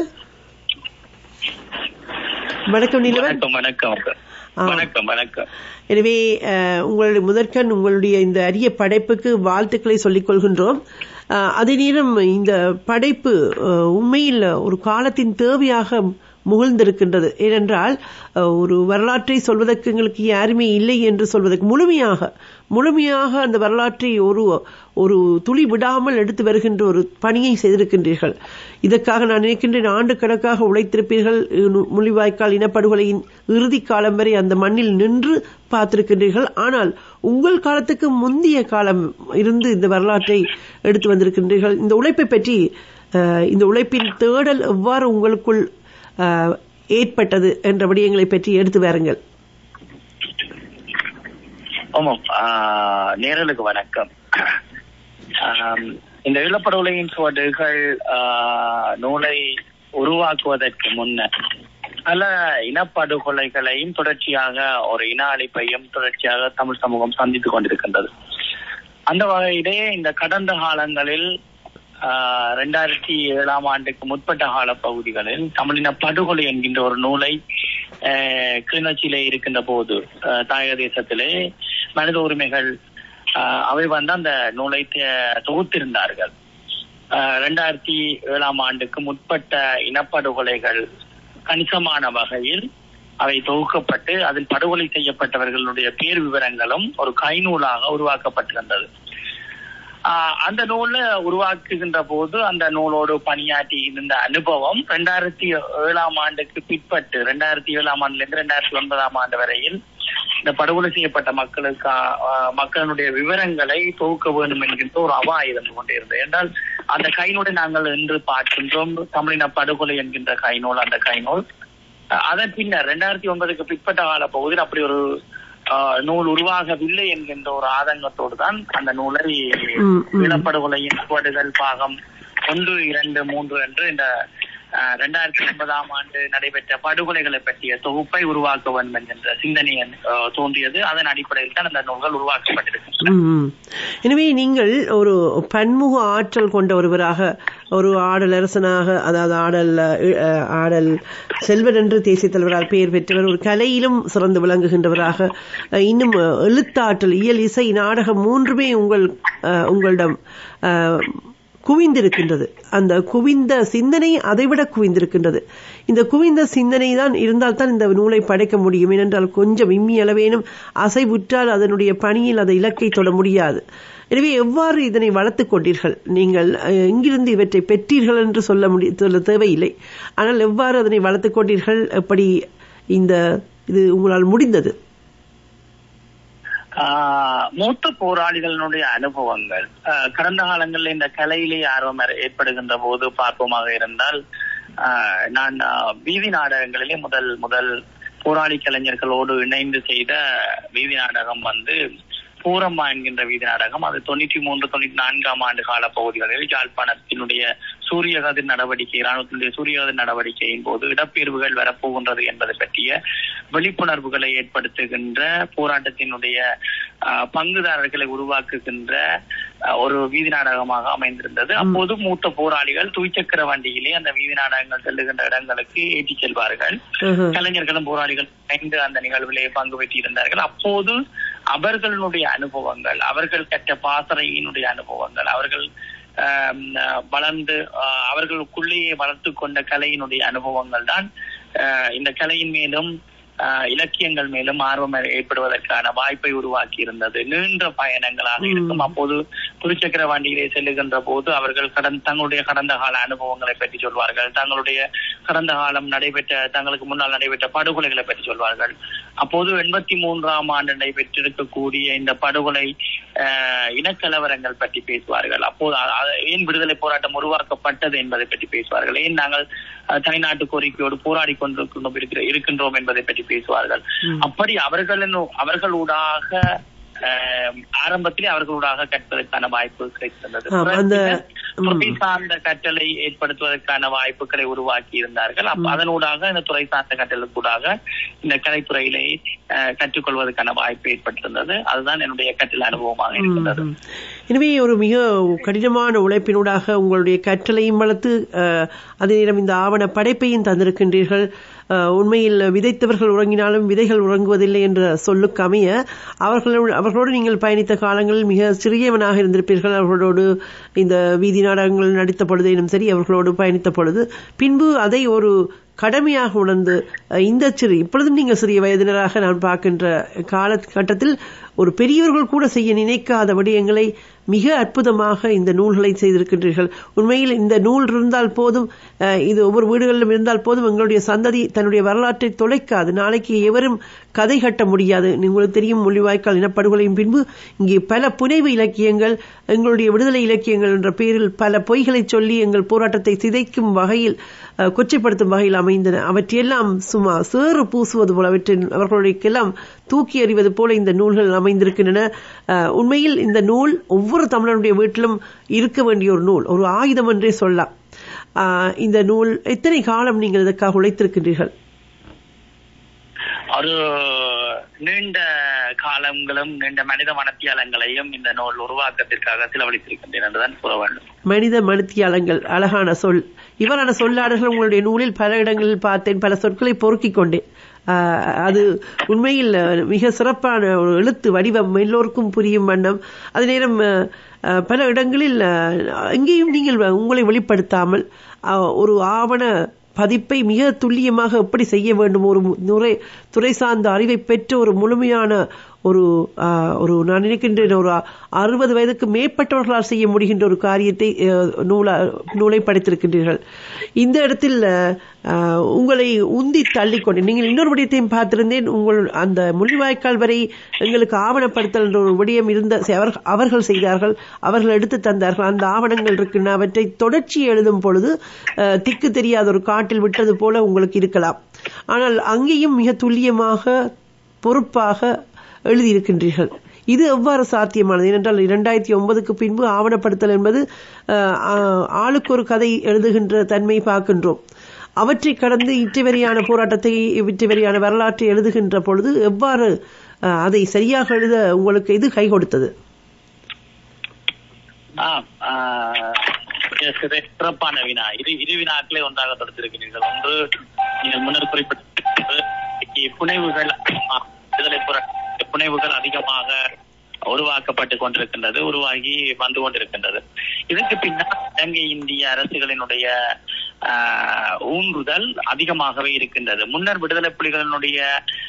வணக்கம் நீலவன் வணக்கம் வணக்கம் ஆ. வணக்கம் வணக்கம் எனவே அஹ், உங்களுடைய முதற்கண் உங்களுடைய இந்த அரிய படைப்புக்கு வாழ்த்துக்களை சொல்லிக் கொள்கின்றோம் அஹ், அதே நேரம் இந்த படைப்பு அஹ், உண்மையில் ஒரு காலத்தின் தேவையாக முகிழ்ந்திருக்கின்றது ஏனென்றால் அஹ், ஒரு வரலாற்றை சொல்வதற்கு எங்களுக்கு யாருமே இல்லை என்று சொல்வதற்கு முழுமையாக முழுமையாக அந்த வரலாற்றை ஒரு ஒரு துளி விடாமல் எடுத்து வருகின்ற ஒரு பணியை செய்திருக்கின்றீர்கள் இதற்காக நான் நினைக்கின்றேன் ஆண்டு கணக்காக உழைத்திருப்பீர்கள் இனு- முள்ளிவாய்க்கால் இனப்படுகொலையின் இறுதி காலம் வரை அந்த மண்ணில் நின்று பார்த்திருக்கின்றீர்கள் ஆனால் உங்கள் காலத்துக்கு முந்தைய காலம் இருந்து இந்த வரலாற்றை எடுத்து வந்திருக்கின்றீர்கள் இந்த உழைப்பை பற்றி அஹ், இந்த உழைப்பின் தேடல் எவ்வாறு உங்களுக்குள் அஹ், ஏற்பட்டது என்ற விடயங்களை பற்றி எடுத்து வாருங்கள் ஆமாம் ஆஹ், நேரலுக்கு வணக்கம் ஆம், இந்த ஈழப்படுகொலையின் சுவடுகள் ஆஹ், நூலை உருவாக்குவதற்கு முன்னர் பல இனப்படுகொலைகளையும் தொடர்ச்சியாக ஒரு இன அழிப்பையும் தொடர்ச்சியாக தமிழ் சமூகம் சந்தித்துக் கொண்டிருக்கின்றது அந்த வகையிலே இந்த கடந்த காலங்களில் ஆஹ், ரெண்டாயிரத்தி ஏழாம் ஆண்டுக்கு முற்பட்ட கால பகுதிகளில் தமிழின படுகொலை என்கின்ற ஒரு நூலை ஆஹ், கிளிநொச்சியிலே இருக்கின்ற போது ஆஹ், தாயக தேசத்திலே மனித உரிமைகள் ஆஹ், அவை வந்து அந்த நூலை த- தொகுத்திருந்தார்கள் ஆஹ், ரெண்டாயிரத்தி ஏழாம் ஆண்டுக்கு முற்பட்ட இனப்படுகொலைகள் கணிசமான வகையில் அவை தொகுக்கப்பட்டு அதில் படுகொலை செய்யப்பட்டவர்களுடைய பேர் விவரங்களும் ஒரு கைநூலாக உருவாக்கப்பட்டிருந்தது ஆஹ் அந்த நூலை உருவாக்குகின்ற போது அந்த நூலோடு பணியாற்றி இருந்த அனுபவம் ரெண்டாயிரத்தி ஏழாம் ஆண்டுக்கு பிற்பட்டு ரெண்டாயிரத்தி ஏழாம் ஆண்டுல இருந்து ரெண்டாயிரத்தி ஒன்பதாம் ஆண்டு வரையில் இந்த படுகொலை செய்யப்பட்ட மக்களுக்கு ஆஹ், மக்களுடைய விவரங்களை தொகுக்க வேண்டும் என்கின்ற ஒரு அவா இருந்து கொண்டிருந்தது என்றால் அந்த கைநூலை நாங்கள் இன்று பார்க்கின்றோம் தமிழின படுகொலை என்கின்ற கைநூல் அந்த கைநூல் அஹ், அதன் பின்னர் ரெண்டாயிரத்தி ஒன்பதுக்கு பிற்பட்ட கால பகுதியில் அப்படி ஒரு ஆஹ், நூல் உருவாகவில்லை என்கின்ற ஒரு ஆதங்கத்தோடு தான் அந்த நூலை ம், ம். இனப்படுகொலையின் சுவடுகள் பாகம் ஒன்று இரண்டு மூன்று என்று இந்த ரெண்டாயிரத்தி ஒன்பதாம் ஆண்டு நடைபெற்ற படுகொலைகளை பற்றிய தொகுப்பை உருவாக்க வேண்டும் என்கின்ற சிந்தனை ஆஹ், தோன்றியது அதன் அடிப்படையில் தான் அந்த நூல்கள் உருவாக்கப்பட்டிருக்கின்றன ம். எனவே நீங்கள் ஒரு பன்முக ஆற்றல் கொண்ட ஒருவராக ஒரு ஆடலரசனாக அதாவது ஆடல் அஹ், ஆடல் செல்வன் என்று தேசிய தலைவரால் பெயர் பெற்றவர் ஒரு கலையிலும் சிறந்து விளங்குகின்றவராக அஹ், இன்னும் அஹ், எழுத்தாற்றல் இயல் இசை நாடகம் மூன்றுமே உங்கள் அஹ், உங்களிடம் அஹ், குவிந்திருக்கின்றது அந்த குவிந்த சிந்தனை அதைவிட குவிந்திருக்கின்றது இந்த குவிந்த சிந்தனை தான் இருந்தால் தான் இந்த நூலை படைக்க முடியும் ஏனென்றால் கொஞ்சம் இம்மி அளவேனும் அசைவுற்றால் அதனுடைய பணியில் அதை இலக்கை தொட முடியாது எனவே எவ்வாறு இதனை வளர்த்துக் கொண்டீர்கள் நீங்கள் அஹ், எங்கிருந்து இவற்றை பெற்றீர்கள் என்று சொல்ல முடிய சொல்ல தேவையில்லை ஆனால் எவ்வாறு அதனை வளர்த்துக் கொண்டீர்கள் எப்படி இந்த இது உங்களால் முடிந்தது ஆஹ் மூத்த போராளிகளினுடைய அனுபவங்கள் ஆஹ் கடந்த காலங்களில் இந்த கலையிலே ஆர்வம் ஏற்- ஏற்படுகின்ற போது பார்ப்போமாக இருந்தால் ஆஹ் நான் ஆஹ் வீதி நாடகங்களிலே முதல் முதல் போராளி கலைஞர்களோடு இணைந்து செய்த வீதி நாடகம் வந்து பூரம்மா என்கின்ற வீதி நாடகம் அது தொண்ணூற்றி மூன்று தொண்ணூற்றி நான்காம் ஆண்டு கால பகுதிகளில் யாழ்ப்பாணத்தினுடைய சூரியகதிர் நடவடிக்கை இராணுவத்தினுடைய சூரியகதிர் நடவடிக்கையின் போது இடப்பெயர்வுகள் வரப்போகின்றது என்பதை பற்றிய விழிப்புணர்வுகளை ஏற்படுத்துகின்ற போராட்டத்தினுடைய ஆஹ், பங்குதாரர்களை உருவாக்குகின்ற ஆஹ், ஒரு வீதி நாடகமாக அமைந்திருந்தது அப்போது மூத்த போராளிகள் துய்சக்கர வண்டியிலே அந்த வீதி நாடகங்கள் செல்லுகின்ற இடங்களுக்கு ஏற்றிச் செல்வார்கள் ம்ஹும். கலைஞர்களும் போராளிகள் இணைந்து அந்த நிகழ்விலே பங்கு பெற்றிருந்தார்கள் அப்போது அவர்களுடைய அனுபவங்கள் அவர்கள் கற்ற பாசறையினுடைய அனுபவங்கள் அவர்கள் ஆம், அஹ், வளர்ந்து அஹ், அவர்களுக்குள்ளேயே வளர்த்து கொண்ட கலையினுடைய அனுபவங்கள் தான் அஹ், இந்த கலையின் மேலும் அஹ், இலக்கியங்கள் மேலும் ஆர்வம் ஏற்படுவதற்கான வாய்ப்பை உருவாக்கி இருந்தது நீண்ட பயணங்களாக இருக்கும் அப்போது துரிச்சக்கர வண்டியிலே செல்லுகின்ற போது அவர்கள் கடந்த தங்களுடைய கடந்த கால அனுபவங்களை பற்றி சொல்வார்கள் தங்களுடைய கடந்த காலம் நடைபெற்ற தங்களுக்கு முன்னால் நடைபெற்ற படுகொலைகளை பற்றி சொல்வார்கள் அப்போது எண்பத்தி மூன்றாம் ஆண்டு நடைபெற்றிருக்கக்கூடிய இந்த படுகொலை அஹ், இனக்கலவரங்கள் பற்றி பேசுவார்கள் அப்போது அ- அ- ஏன் விடுதலை போராட்டம் உருவாக்கப்பட்டது என்பதை பற்றி பேசுவார்கள் ஏன் நாங்கள் அஹ், தனிநாட்டு கோரிக்கையோடு போராடி கொண்டிருக்கின்றோம் இருக்கிற- இருக்கின்றோம் என்பதை பற்றி பேசுவார்கள் அப்படி அவர்களின் அவர்களூடாக அஹ், ஆரம்பத்திலே அவர்களூடாக கற்பதற்கான வாய்ப்பு கிடைத்திருந்தது ஆம், அந்த- பின்னர் துறை சார்ந்த கற்றலை ஏற்படுத்துவதற்கான வாய்ப்புகளை உருவாக்கி இருந்தார்கள் அப்ப அதனூடாக இந்த துறை சார்ந்த கற்றலுக்கூடாக இந்த கலைத்துறையிலே அஹ், கற்றுக்கொள்வதற்கான வாய்ப்பு ஏற்பட்டிருந்தது அதுதான் என்னுடைய கற்றல் அனுபவமாக இருக்கின்றது ம். எனவே ஒரு மிக கடினமான உழைப்பினூடாக உங்களுடைய கற்றலையும் வளர்த்து அஹ், அதே நேரம் இந்த ஆவண படைப்பையும் தந்திருக்கின்றீர்கள் அஹ், உண்மையில் விதைத்தவர்கள் உறங்கினாலும் விதைகள் உறங்குவதில்லை என்ற சொல்லுக்கு அமைய அவர்களோடு அவர்களோடு நீங்கள் பயணித்த காலங்களில் மிக சிறியவனாக இருந்திருப்பீர்கள் அவர்களோடு இந்த வீதி நாடகங்கள் நடித்த பொழுதேனும் சரி அவர்களோடு பயணித்த பொழுது பின்பு அதை ஒரு கடமையாக உணர்ந்து அஹ், இந்த சிறு இப்பொழுதும் நீங்கள் சிறிய வயதினராக நான் பார்க்கின்ற காலகட்டத்தில் ஒரு பெரியவர்கள் கூட செய்ய நினைக்காத விடயங்களை மிக அற்புதமாக இந்த நூல்களை செய்திருக்கின்றீர்கள் உண்மையில் இந்த நூல் இருந்தால் போதும் அஹ், இது ஒவ்வொரு வீடுகளிலும் இருந்தால் போதும் எங்களுடைய சந்ததி தன்னுடைய வரலாற்றை தொலைக்காது நாளைக்கு எவரும் கதை கட்ட முடியாது உங்களுக்கு தெரியும் முள்ளிவாய்க்கால் இனப்படுகொலையின் பின்பு இங்கே பல புனைவு இலக்கியங்கள் எங்களுடைய விடுதலை இலக்கியங்கள் என்ற பெயரில் பல பொய்களை சொல்லி எங்கள் போராட்டத்தை சிதைக்கும் வகையில் அஹ், கொச்சைப்படுத்தும் வகையில் அமைந்தன அவற்றையெல்லாம் சும்மா சேறு பூசுவது போல அவற்றின் அவர்களுடையெல்லாம் தூக்கி எறிவது போல இந்த நூல்கள் அமைந்திருக்கின்றன அஹ், உண்மையில் இந்த நூல் ஒவ்வொரு தமிழனுடைய வீட்டிலும் இருக்க வேண்டிய ஒரு நூல் ஒரு ஆயுதம் என்றே சொல்லலாம் அஹ், இந்த நூல் எத்தனை காலம் நீங்கள் இதற்காக உழைத்திருக்கின்றீர்கள் ஒரு நீண்ட காலங்களும் நீண்ட மனித மனத்தியாலங்களையும் இந்த நூல் உருவாக்கத்திற்காக செலவழித்திருக்கின்றேன் என்றுதான் கூற வேண்டும் மனித மனுத்தியாளங்கள் அழகான சொல் இவரான சொல்லாடல்கள் உங்களுடைய நூலில் பல இடங்களில் பார்த்தேன் பல சொற்களை பொறுக்கிக் கொண்டேன் ஆஹ், அது உண்மையில் அஹ், மிக சிறப்பான ஒரு எழுத்து வடிவம் எல்லோருக்கும் புரியும் வண்ணம் அதே நேரம் அஹ், அஹ், பல இடங்களில் அஹ், எங்கேயும் நீங்கள் உங்களை வெளிப்படுத்தாமல் அஹ், ஒரு ஆவண பதிப்பை மிக துல்லியமாக எப்படி செய்ய வேண்டும் ஒரு மு- துறை துறை சார்ந்த அறிவை பெற்ற ஒரு முழுமையான ஒரு ஆஹ், ஒரு நான் நினைக்கின்றேன் ஒரு அறுபது வயதுக்கு மேற்பட்டவர்களால் செய்ய முடிகின்ற ஒரு காரியத்தை ஆஹ், நூலா நூலை படைத்திருக்கின்றீர்கள் இந்த இடத்தில் ஆஹ், உங்களை உந்தி தள்ளிக்கொண்டு நீங்கள் இன்னொரு விடயத்தையும் பார்த்திருந்தேன் உங்கள் அந்த முள்ளிவாய்க்கால் வரை எங்களுக்கு ஆவணப்படுத்தல் என்ற ஒரு விடயம் இருந்த அவர்- அவர்கள் செய்தார்கள் அவர்கள் எடுத்து தந்தார்கள் அந்த ஆவணங்கள் இருக்கின்றன அவற்றை தொடர்ச்சி எழுதும் பொழுது ஆஹ், திக்கு தெரியாத ஒரு காட்டில் விட்டது போல உங்களுக்கு இருக்கலாம் ஆனால் அங்கேயும் மிக துல்லியமாக பொறுப்பாக எழுதியிருக்கின்றீர்கள் இது எவ்வாறு சாத்தியமானது ஏனென்றால் இரண்டாயிரத்தி ஒன்பதுக்கு பின்பு ஆவணப்படுத்தல் என்பது ஆஹ், ஆஹ், ஆளுக்கு ஒரு கதை எழுதுகின்ற தன்மை பார்க்கின்றோம் அவற்றை கடந்து இட்டுவரியான போராட்டத்தை இட்டுவரியான வரலாற்றை எழுதுகின்ற பொழுது எவ்வாறு ஆஹ், அதை சரியாக எழுத உங்களுக்கு இது கை கொடுத்தது ஆம், ஆஹ், yes, இது சிறப்பான வினா இரு இரு வினாக்களை ஒன்றாக தொடுத்திருக்கிறீர்கள் ஒன்று நீங்கள் முன்னர் குறிப்பிட்ட புனைவுகள் ஆ, விடுதலை போராட்ட புனைவுகள் அதிகமாக உருவாக்கப்பட்டு கொண்டிருக்கின்றது உருவாகி வந்து கொண்டிருக்கின்றது இதற்கு பின்னால் இலங்கை இந்திய அரசுகளினுடைய ஆஹ், ஊன்றுதல் அதிகமாகவே இருக்கின்றது முன்னர் விடுதலை புலிகளினுடைய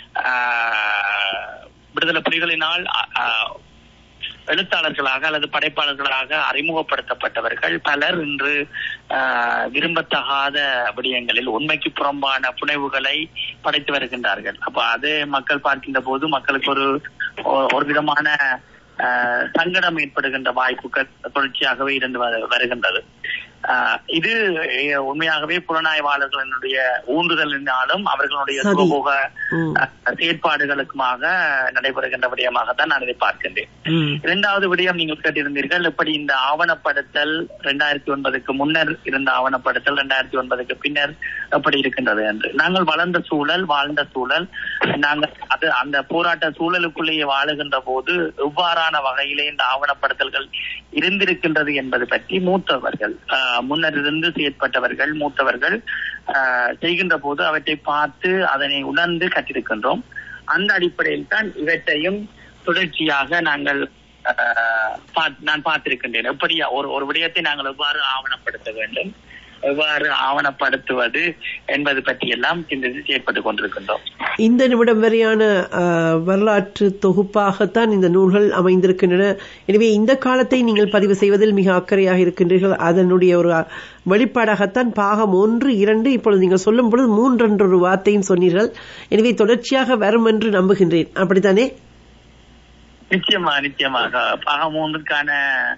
ஆஹ், விடுதலை புலிகளினால் ஆஹ், எழுத்தாளர்களாக அல்லது படைப்பாளர்களாக அறிமுகப்படுத்தப்பட்டவர்கள் பலர் இன்று ஆஹ், விரும்பத்தகாத விடயங்களில் உண்மைக்கு புறம்பான புனைவுகளை படைத்து வருகின்றார்கள் அப்ப அது மக்கள் பார்க்கின்ற போது மக்களுக்கு ஒரு ஒ- ஒரு விதமான ஆஹ், சங்கடம் ஏற்படுகின்ற வாய்ப்புகள் தொடர்ச்சியாகவே இருந்து வரு- வருகின்றது ஆஹ், இது அஹ், உண்மையாகவே புலனாய்வாளர்களினுடைய ஊன்றுதலினாலும் அவர்களுடைய சரி. சுகபோக ம். அஹ், செயற்பாடுகளுக்குமாக நடைபெறுகின்ற விடயமாகத்தான் நான் இதை பார்க்கின்றேன் ம். இரண்டாவது விடயம் நீங்கள் கேட்டிருந்தீர்கள் எப்படி இந்த ஆவணப்படுத்தல் ரெண்டாயிரத்தி ஒன்பதுக்கு முன்னர் இருந்த ஆவணப்படுத்தல் ரெண்டாயிரத்தி ஒன்பதுக்கு பின்னர் எப்படி இருக்கின்றது என்று நாங்கள் வளர்ந்த சூழல் வாழ்ந்த சூழல் நாங்கள் அது அந்த போராட்ட சூழலுக்குள்ளேயே வாழுகின்ற போது எவ்வாறான வகையிலே இந்த ஆவணப்படுத்தல்கள் இருந்திருக்கின்றது என்பது பற்றி மூத்தவர்கள் ஆஹ், முன்னர் இருந்து செயற்பட்டவர்கள் மூத்தவர்கள் ஆஹ், செய்கின்ற போது அவற்றை பார்த்து அதனை உணர்ந்து கற்றிருக்கின்றோம் அந்த அடிப்படையில் தான் இவற்றையும் தொடர்ச்சியாக நாங்கள் ஆஹ், பாத்- நான் பார்த்திருக்கின்றேன் எப்படி ஒரு ஒரு விடயத்தை நாங்கள் எவ்வாறு ஆவணப்படுத்த வேண்டும் எவ்வாறு ஆவணப்படுத்துவது என்பது பற்றியெல்லாம் சிந்தித்து செயற்பட்டுக் கொண்டிருக்கின்றோம் இந்த நிமிடம் வரையான ஆஹ், வரலாற்று தொகுப்பாகத்தான் இந்த நூல்கள் அமைந்திருக்கின்றன எனவே இந்த காலத்தை நீங்கள் பதிவு செய்வதில் மிக அக்கறையாக இருக்கின்றீர்கள் அதனுடைய ஒரு அஹ், வெளிப்பாடாகத்தான் பாகம் ஒன்று இரண்டு இப்பொழுது நீங்கள் சொல்லும் பொழுது மூன்றென்ற ஒரு வார்த்தையும் சொன்னீர்கள் எனவே தொடர்ச்சியாக வரும் என்று நம்புகின்றேன் அப்படித்தானே நிச்சயமா நிச்சயமாக பாகம் மூன்றுக்கான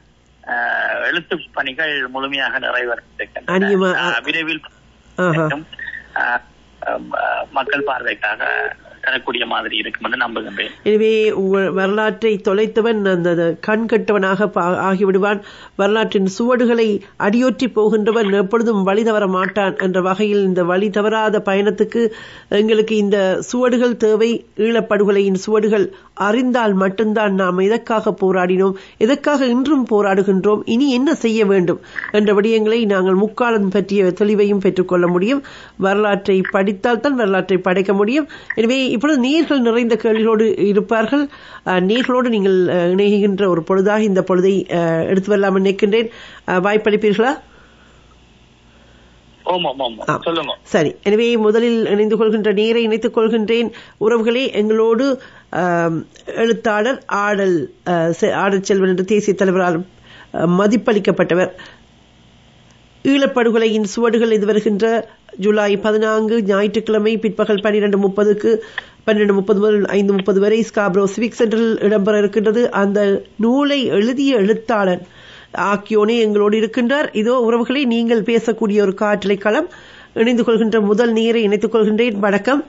ஆஹ், எழுத்துப் பணிகள் முழுமையாக நிறைவேறிருக்கின்றன அநியமா- ஆஹ், விரைவில் ஆஹா. ஆஹ், ஆஹ், மக்கள் பார்வைக்காக தரக்கூடிய மாதிரி இருக்கும் என்று நம்புகின்றேன் எனவே உங்கள் வரலாற்றை தொலைத்தவன் அந்த அந்த கண் கெட்டவனாக பா- ஆகிவிடுவான் வரலாற்றின் சுவடுகளை அடியொற்றி போகின்றவன் எப்பொழுதும் வழி தவற மாட்டான் என்ற வகையில் இந்த வழி தவறாத பயணத்துக்கு எங்களுக்கு இந்த சுவடுகள் தேவை ஈழப்படுகொலையின் சுவடுகள் அறிந்தால் மட்டும்தான் நாம் எதற்காக போராடினோம் எதற்காக இன்றும் போராடுகின்றோம் இனி என்ன செய்ய வேண்டும் என்ற விடயங்களை நாங்கள் முக்காலம் பற்றிய தெளிவையும் பெற்றுக்கொள்ள முடியும் வரலாற்றை படித்தால் தான் வரலாற்றை படைக்க முடியும் எனவே இப்பொழுது நேர்கள் நிறைந்த கேள்விகளோடு இருப்பார்கள் அஹ், நேர்களோடு நீங்கள் அஹ், இணைகின்ற ஒரு பொழுதாக இந்த பொழுதை அஹ், எடுத்து வரலாம் நினைக்கின்றேன் அஹ், வாய்ப்பளிப்பீர்களா ஓமா ஆமா ஆ. சொல்லுங்க சரி எனவே முதலில் இணைந்து கொள்கின்ற நேரை இணைத்துக் கொள்கின்றேன் உறவுகளே எங்களோடு ஆம், எழுத்தாளர் ஆடல் ஆ, செ- ஆடல் செல்வன் என்று தேசிய தலைவரால் ஆ, மதிப்பளிக்கப்பட்டவர் ஈழப்படுகொலையின் சுவடுகள் இது வருகின்ற ஜூலை பதினான்கு ஞாயிற்றுக்கிழமை பிற்பகல் பன்னிரண்டு முப்பதுக்கு பன்னிரண்டு முப்பது முதல் ஐந்து முப்பது வரை ஸ்காப்ரோ சிவிக் சென்டரில் இடம்பெற இருக்கின்றது அந்த நூலை எழுதிய எழுத்தாளன் ஆக்கியோனே எங்களோடு இருக்கின்றார் இதோ உறவுகளை நீங்கள் பேசக்கூடிய ஒரு காற்றலை களம் இணைந்து கொள்கின்ற முதல் நீரை இணைத்துக் கொள்கின்றேன் வணக்கம்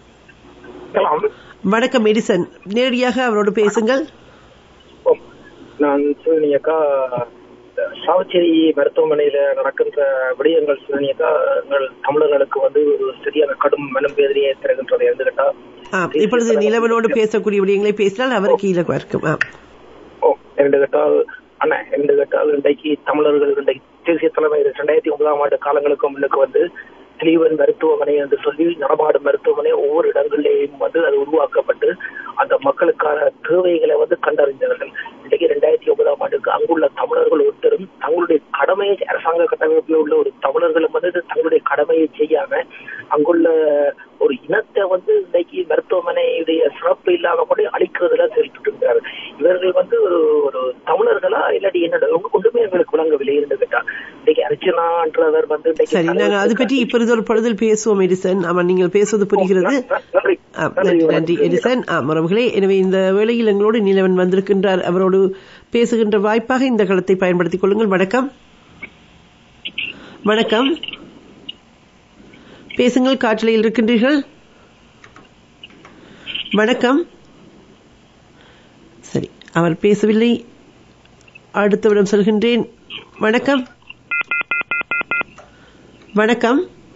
வணக்கம் எடிசன் நேரடியாக அவரோடு பேசுங்கள் நான் சிவனியக்கா சாவச்சேரி மருத்துவமனையில நடக்கின்ற விடயங்கள் சிவனியக்கா எங்கள் தமிழர்களுக்கு வந்து ஒரு சரியான கடும் மனம் வேதனையை தருகின்றது என்று கேட்டா ஆ, இப்பொழுது நிலவனோடு பேசக்கூடிய விடயங்களை பேசினால் அவர் கீழே இருக்கும் ஆ. ஓ என்று கேட்டால் அண்ணா என்று கேட்டால் இன்றைக்கு தமிழர்கள் இன்றைக்கு தேசிய தலைமை ரெண்டாயிரத்தி ஒன்பதாம் ஆண்டு காலங்களுக்கு முன்னுக்கு வந்து கிளீவன் மருத்துவமனை என்று சொல்லி நடமாடும் மருத்துவமனை ஒவ்வொரு இடங்களிலேயும் வந்து அது உருவாக்கப்பட்டு அந்த மக்களுக்கான தேவைகளை வந்து கண்டறிந்தவர்கள் இன்றைக்கு ரெண்டாயிரத்தி ஒன்பதாம் ஆண்டுக்கு அங்குள்ள தமிழர்கள் ஒருத்தரும் தங்களுடைய கடமையை அரசாங்க கட்டமைப்பில் உள்ள ஒரு தமிழர்களும் வந்து தங்களுடைய கடமையை செய்யாம அங்குள்ள ஒரு இனத்தை வந்து இன்னைக்கு மருத்துவமனையுடைய சிறப்பு இல்லாம கூட அழிக்கிறதுல செயல்பட்டு இருக்கிறார்கள் இவர்கள் வந்து ஒரு ஒரு தமிழர்களா இல்லாட்டி என்னோட ஒன்றுமே எங்களுக்கு விளங்கவில்லை என்று கேட்டார் இன்னைக்கு அர்ச்சனான்றவர் வந்து இன்னைக்கு சரி நாங்கள் அது பற்றி இப்பொழுது ஒரு பொழுதில் பேசுவோம் எடிசன் ஆமா நீங்கள் பேசுவது புரிகிறது நன்றி ஆ, நன்றி நன்றி எடிசன் ஆ உறவுகளே எனவே இந்த வேளையில் எங்களோடு நிலவன் வந்திருக்கின்றார் அவரோடு பேசுகின்ற வாய்ப்பாக இந்த களத்தை பயன்படுத்திக் கொள்ளுங்கள் வணக்கம் வணக்கம் பேசுங்கள் காற்றலையில் இருக்கின்றீர்கள் வணக்கம் சரி அவர் பேசவில்லை அடுத்தவிடம் செல்கின்றேன் வணக்கம் வணக்கம்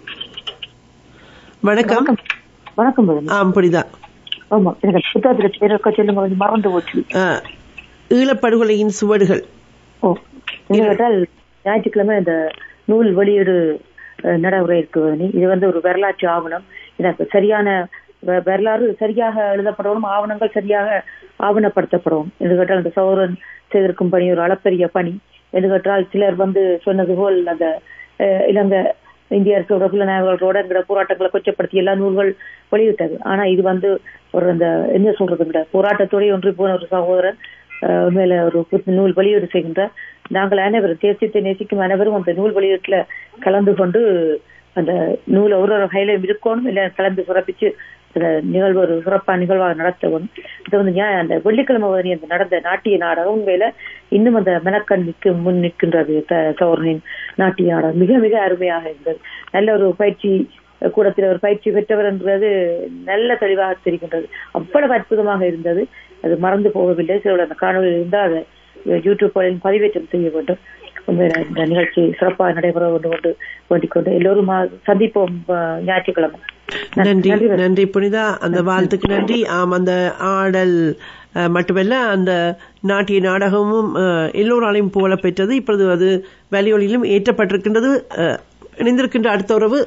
வணக்கம் வணக்கம் மேடம் ஆம் புரிதான் ஆமா எனக்கு புத்தகத்துல பேரக்க சொல்லுங்க கொஞ்சம் மறந்து போச்சு ஆஹ், ஈழப்படுகொலையின் சுவடுகள் ஓ என்ன கேட்டால் ஞாயிற்றுக்கிழமை இந்த நூல் வெளியீடு அஹ், நடைமுறை இருக்கு வதனி. இது வந்து ஒரு வரலாற்று ஆவணம் எனக்கு சரியான வ- வரலாறு சரியாக எழுதப்படணும் ஆவணங்கள் சரியாக ஆவணப்படுத்தப்படும் என்று கேட்டால் அந்த சௌரன் செய்திருக்கும் பணி ஒரு அளப்பரிய பணி என்று கேட்டால் சிலர் வந்து சொன்னது போல் அந்த அஹ், இலங்கை இந்திய அரசோட புலனாய்வர்களோட எங்கட போராட்டங்களை கொச்சப்படுத்தி எல்லா நூல்கள் வெளியிட்டது ஆனா இது வந்து ஒரு அந்த என்ன சொல்றதுங்கிற போராட்டத்தோட ஒன்றி போன ஒரு சகோதரன் அஹ், உண்மையில ஒரு புது நூல் வெளியீடு செய்கின்றார் நாங்கள் அனைவரும் தேசியத்தை நேசிக்கும் அனைவரும் அந்த நூல் வெளியீட்டுல கலந்து கொண்டு அந்த நூல் ஒரு ஒரு கையில இருக்கணும் இல்ல கலந்து சிறப்பிச்சு அந்த நிகழ்வு ஒரு சிறப்பான நிகழ்வாக நடத்தவும் இது வந்து நியாய- அந்த வெள்ளிக்கிழமை வரை அந்த நடந்த நாட்டிய நாடகம் உண்மையில இன்னும் அந்த மெனக்கண் நிற்கு முன் நிற்கின்றது த- சௌரனின் நாட்டிய நாடகம் மிக மிக அருமையாக இருந்தது நல்ல ஒரு பயிற்சி கூடத்தில் ஒரு பயிற்சி பெற்றவர் என்றது நல்ல தெளிவாக தெரிகின்றது அவ்வளவு அற்புதமாக இருந்தது அது மறந்து போகவில்லை சில அந்த காணொலி இருந்தால் அதை யூடியூப் பதிவேற்றம் செய்ய வேண்டும் உண்மையில இந்த நிகழ்ச்சி சிறப்பாக நடைபெற வேண்டும் என்று வேண்டிக் கொண்டு எல்லோரும் சந்திப்போம் அஹ், ஞாயிற்றுக்கிழமை நன்றி நன்றி புனிதா அந்த வாழ்த்துக்கு நன்றி ஆம் அந்த ஆடல் அஹ், மட்டுமல்ல அந்த நாட்டிய நாடகமும் அஹ், எல்லோராலையும் புகழ பெற்றது இப்பொழுது அது வலியொலியிலும் ஏற்றப்பட்டிருக்கின்றது அஹ், இணைந்திருக்கின்ற அடுத்த உறவு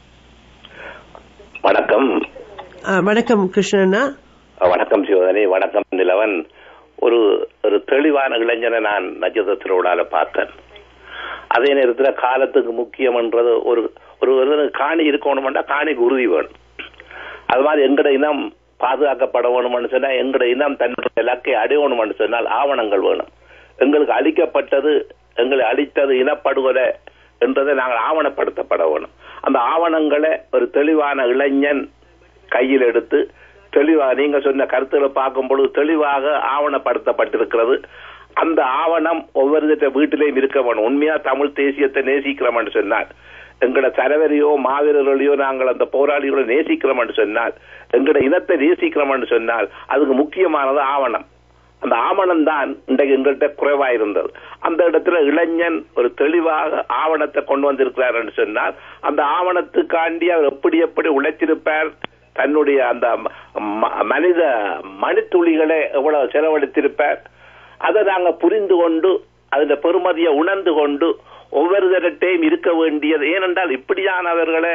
வணக்கம் அஹ், வணக்கம் கிருஷ்ணண்ணா வணக்கம் சிவதனி வணக்கம் நிலவன் ஒரு ஒரு தெளிவான இளைஞனை நான் நட்சத்திரோடால பார்த்தேன் அதே நேரத்தில் காலத்துக்கு முக்கியம்ன்றது ஒரு ஒரு ஒருவனுக்கு காணி இருக்கணும்னா காணிக்கு உறுதி வேணும் அது மாதிரி எங்கட இனம் பாதுகாக்கப்பட வேணும்னு சொன்னா எங்கட இனம் தன்னுடைய இலக்கை அடையணும்னு சொன்னால் ஆவணங்கள் வேணும் எங்களுக்கு அளிக்கப்பட்டது எங்களை அளித்தது இனப்படுகொலை என்றதை நாங்கள் ஆவணப்படுத்தப்பட வேணும் அந்த ஆவணங்களை ஒரு தெளிவான இளைஞன் கையில் எடுத்து தெளிவாக நீங்க சொன்ன கருத்துக்களை பார்க்கும் பொழுது தெளிவாக ஆவணப்படுத்தப்பட்டிருக்கிறது அந்த ஆவணம் ஒவ்வொரு வீட்டிலையும் இருக்க வேணும் உண்மையா தமிழ் தேசியத்தை நேசிக்கிறோம் என்று சொன்னால் எங்களோட தலைவரையோ மாவீரர்களையோ நாங்கள் அந்த போராளிகளை நேசிக்கிறோம் என்று சொன்னால் எங்களோட இனத்தை நேசிக்கிறோம் என்று சொன்னால் அதுக்கு முக்கியமானது ஆவணம் அந்த ஆவணம் தான் இன்றைக்கு எங்கள்கிட்ட குறைவா இருந்தது அந்த இடத்துல இளைஞன் ஒரு தெளிவாக ஆவணத்தை கொண்டு வந்திருக்கிறார் என்று சொன்னால் அந்த ஆவணத்துக்காண்டி அவர் எப்படி எப்படி உழைத்திருப்பார் தன்னுடைய அந்த ம- மனித மணித்துளிகளை எவ்வளவு செலவழித்திருப்பார் அதை நாங்க புரிந்து கொண்டு அதுல பெருமதியை உணர்ந்து கொண்டு ஒவ்வொருத்தரட்டையும் இருக்க வேண்டியது ஏனென்றால் இப்படியானவர்களை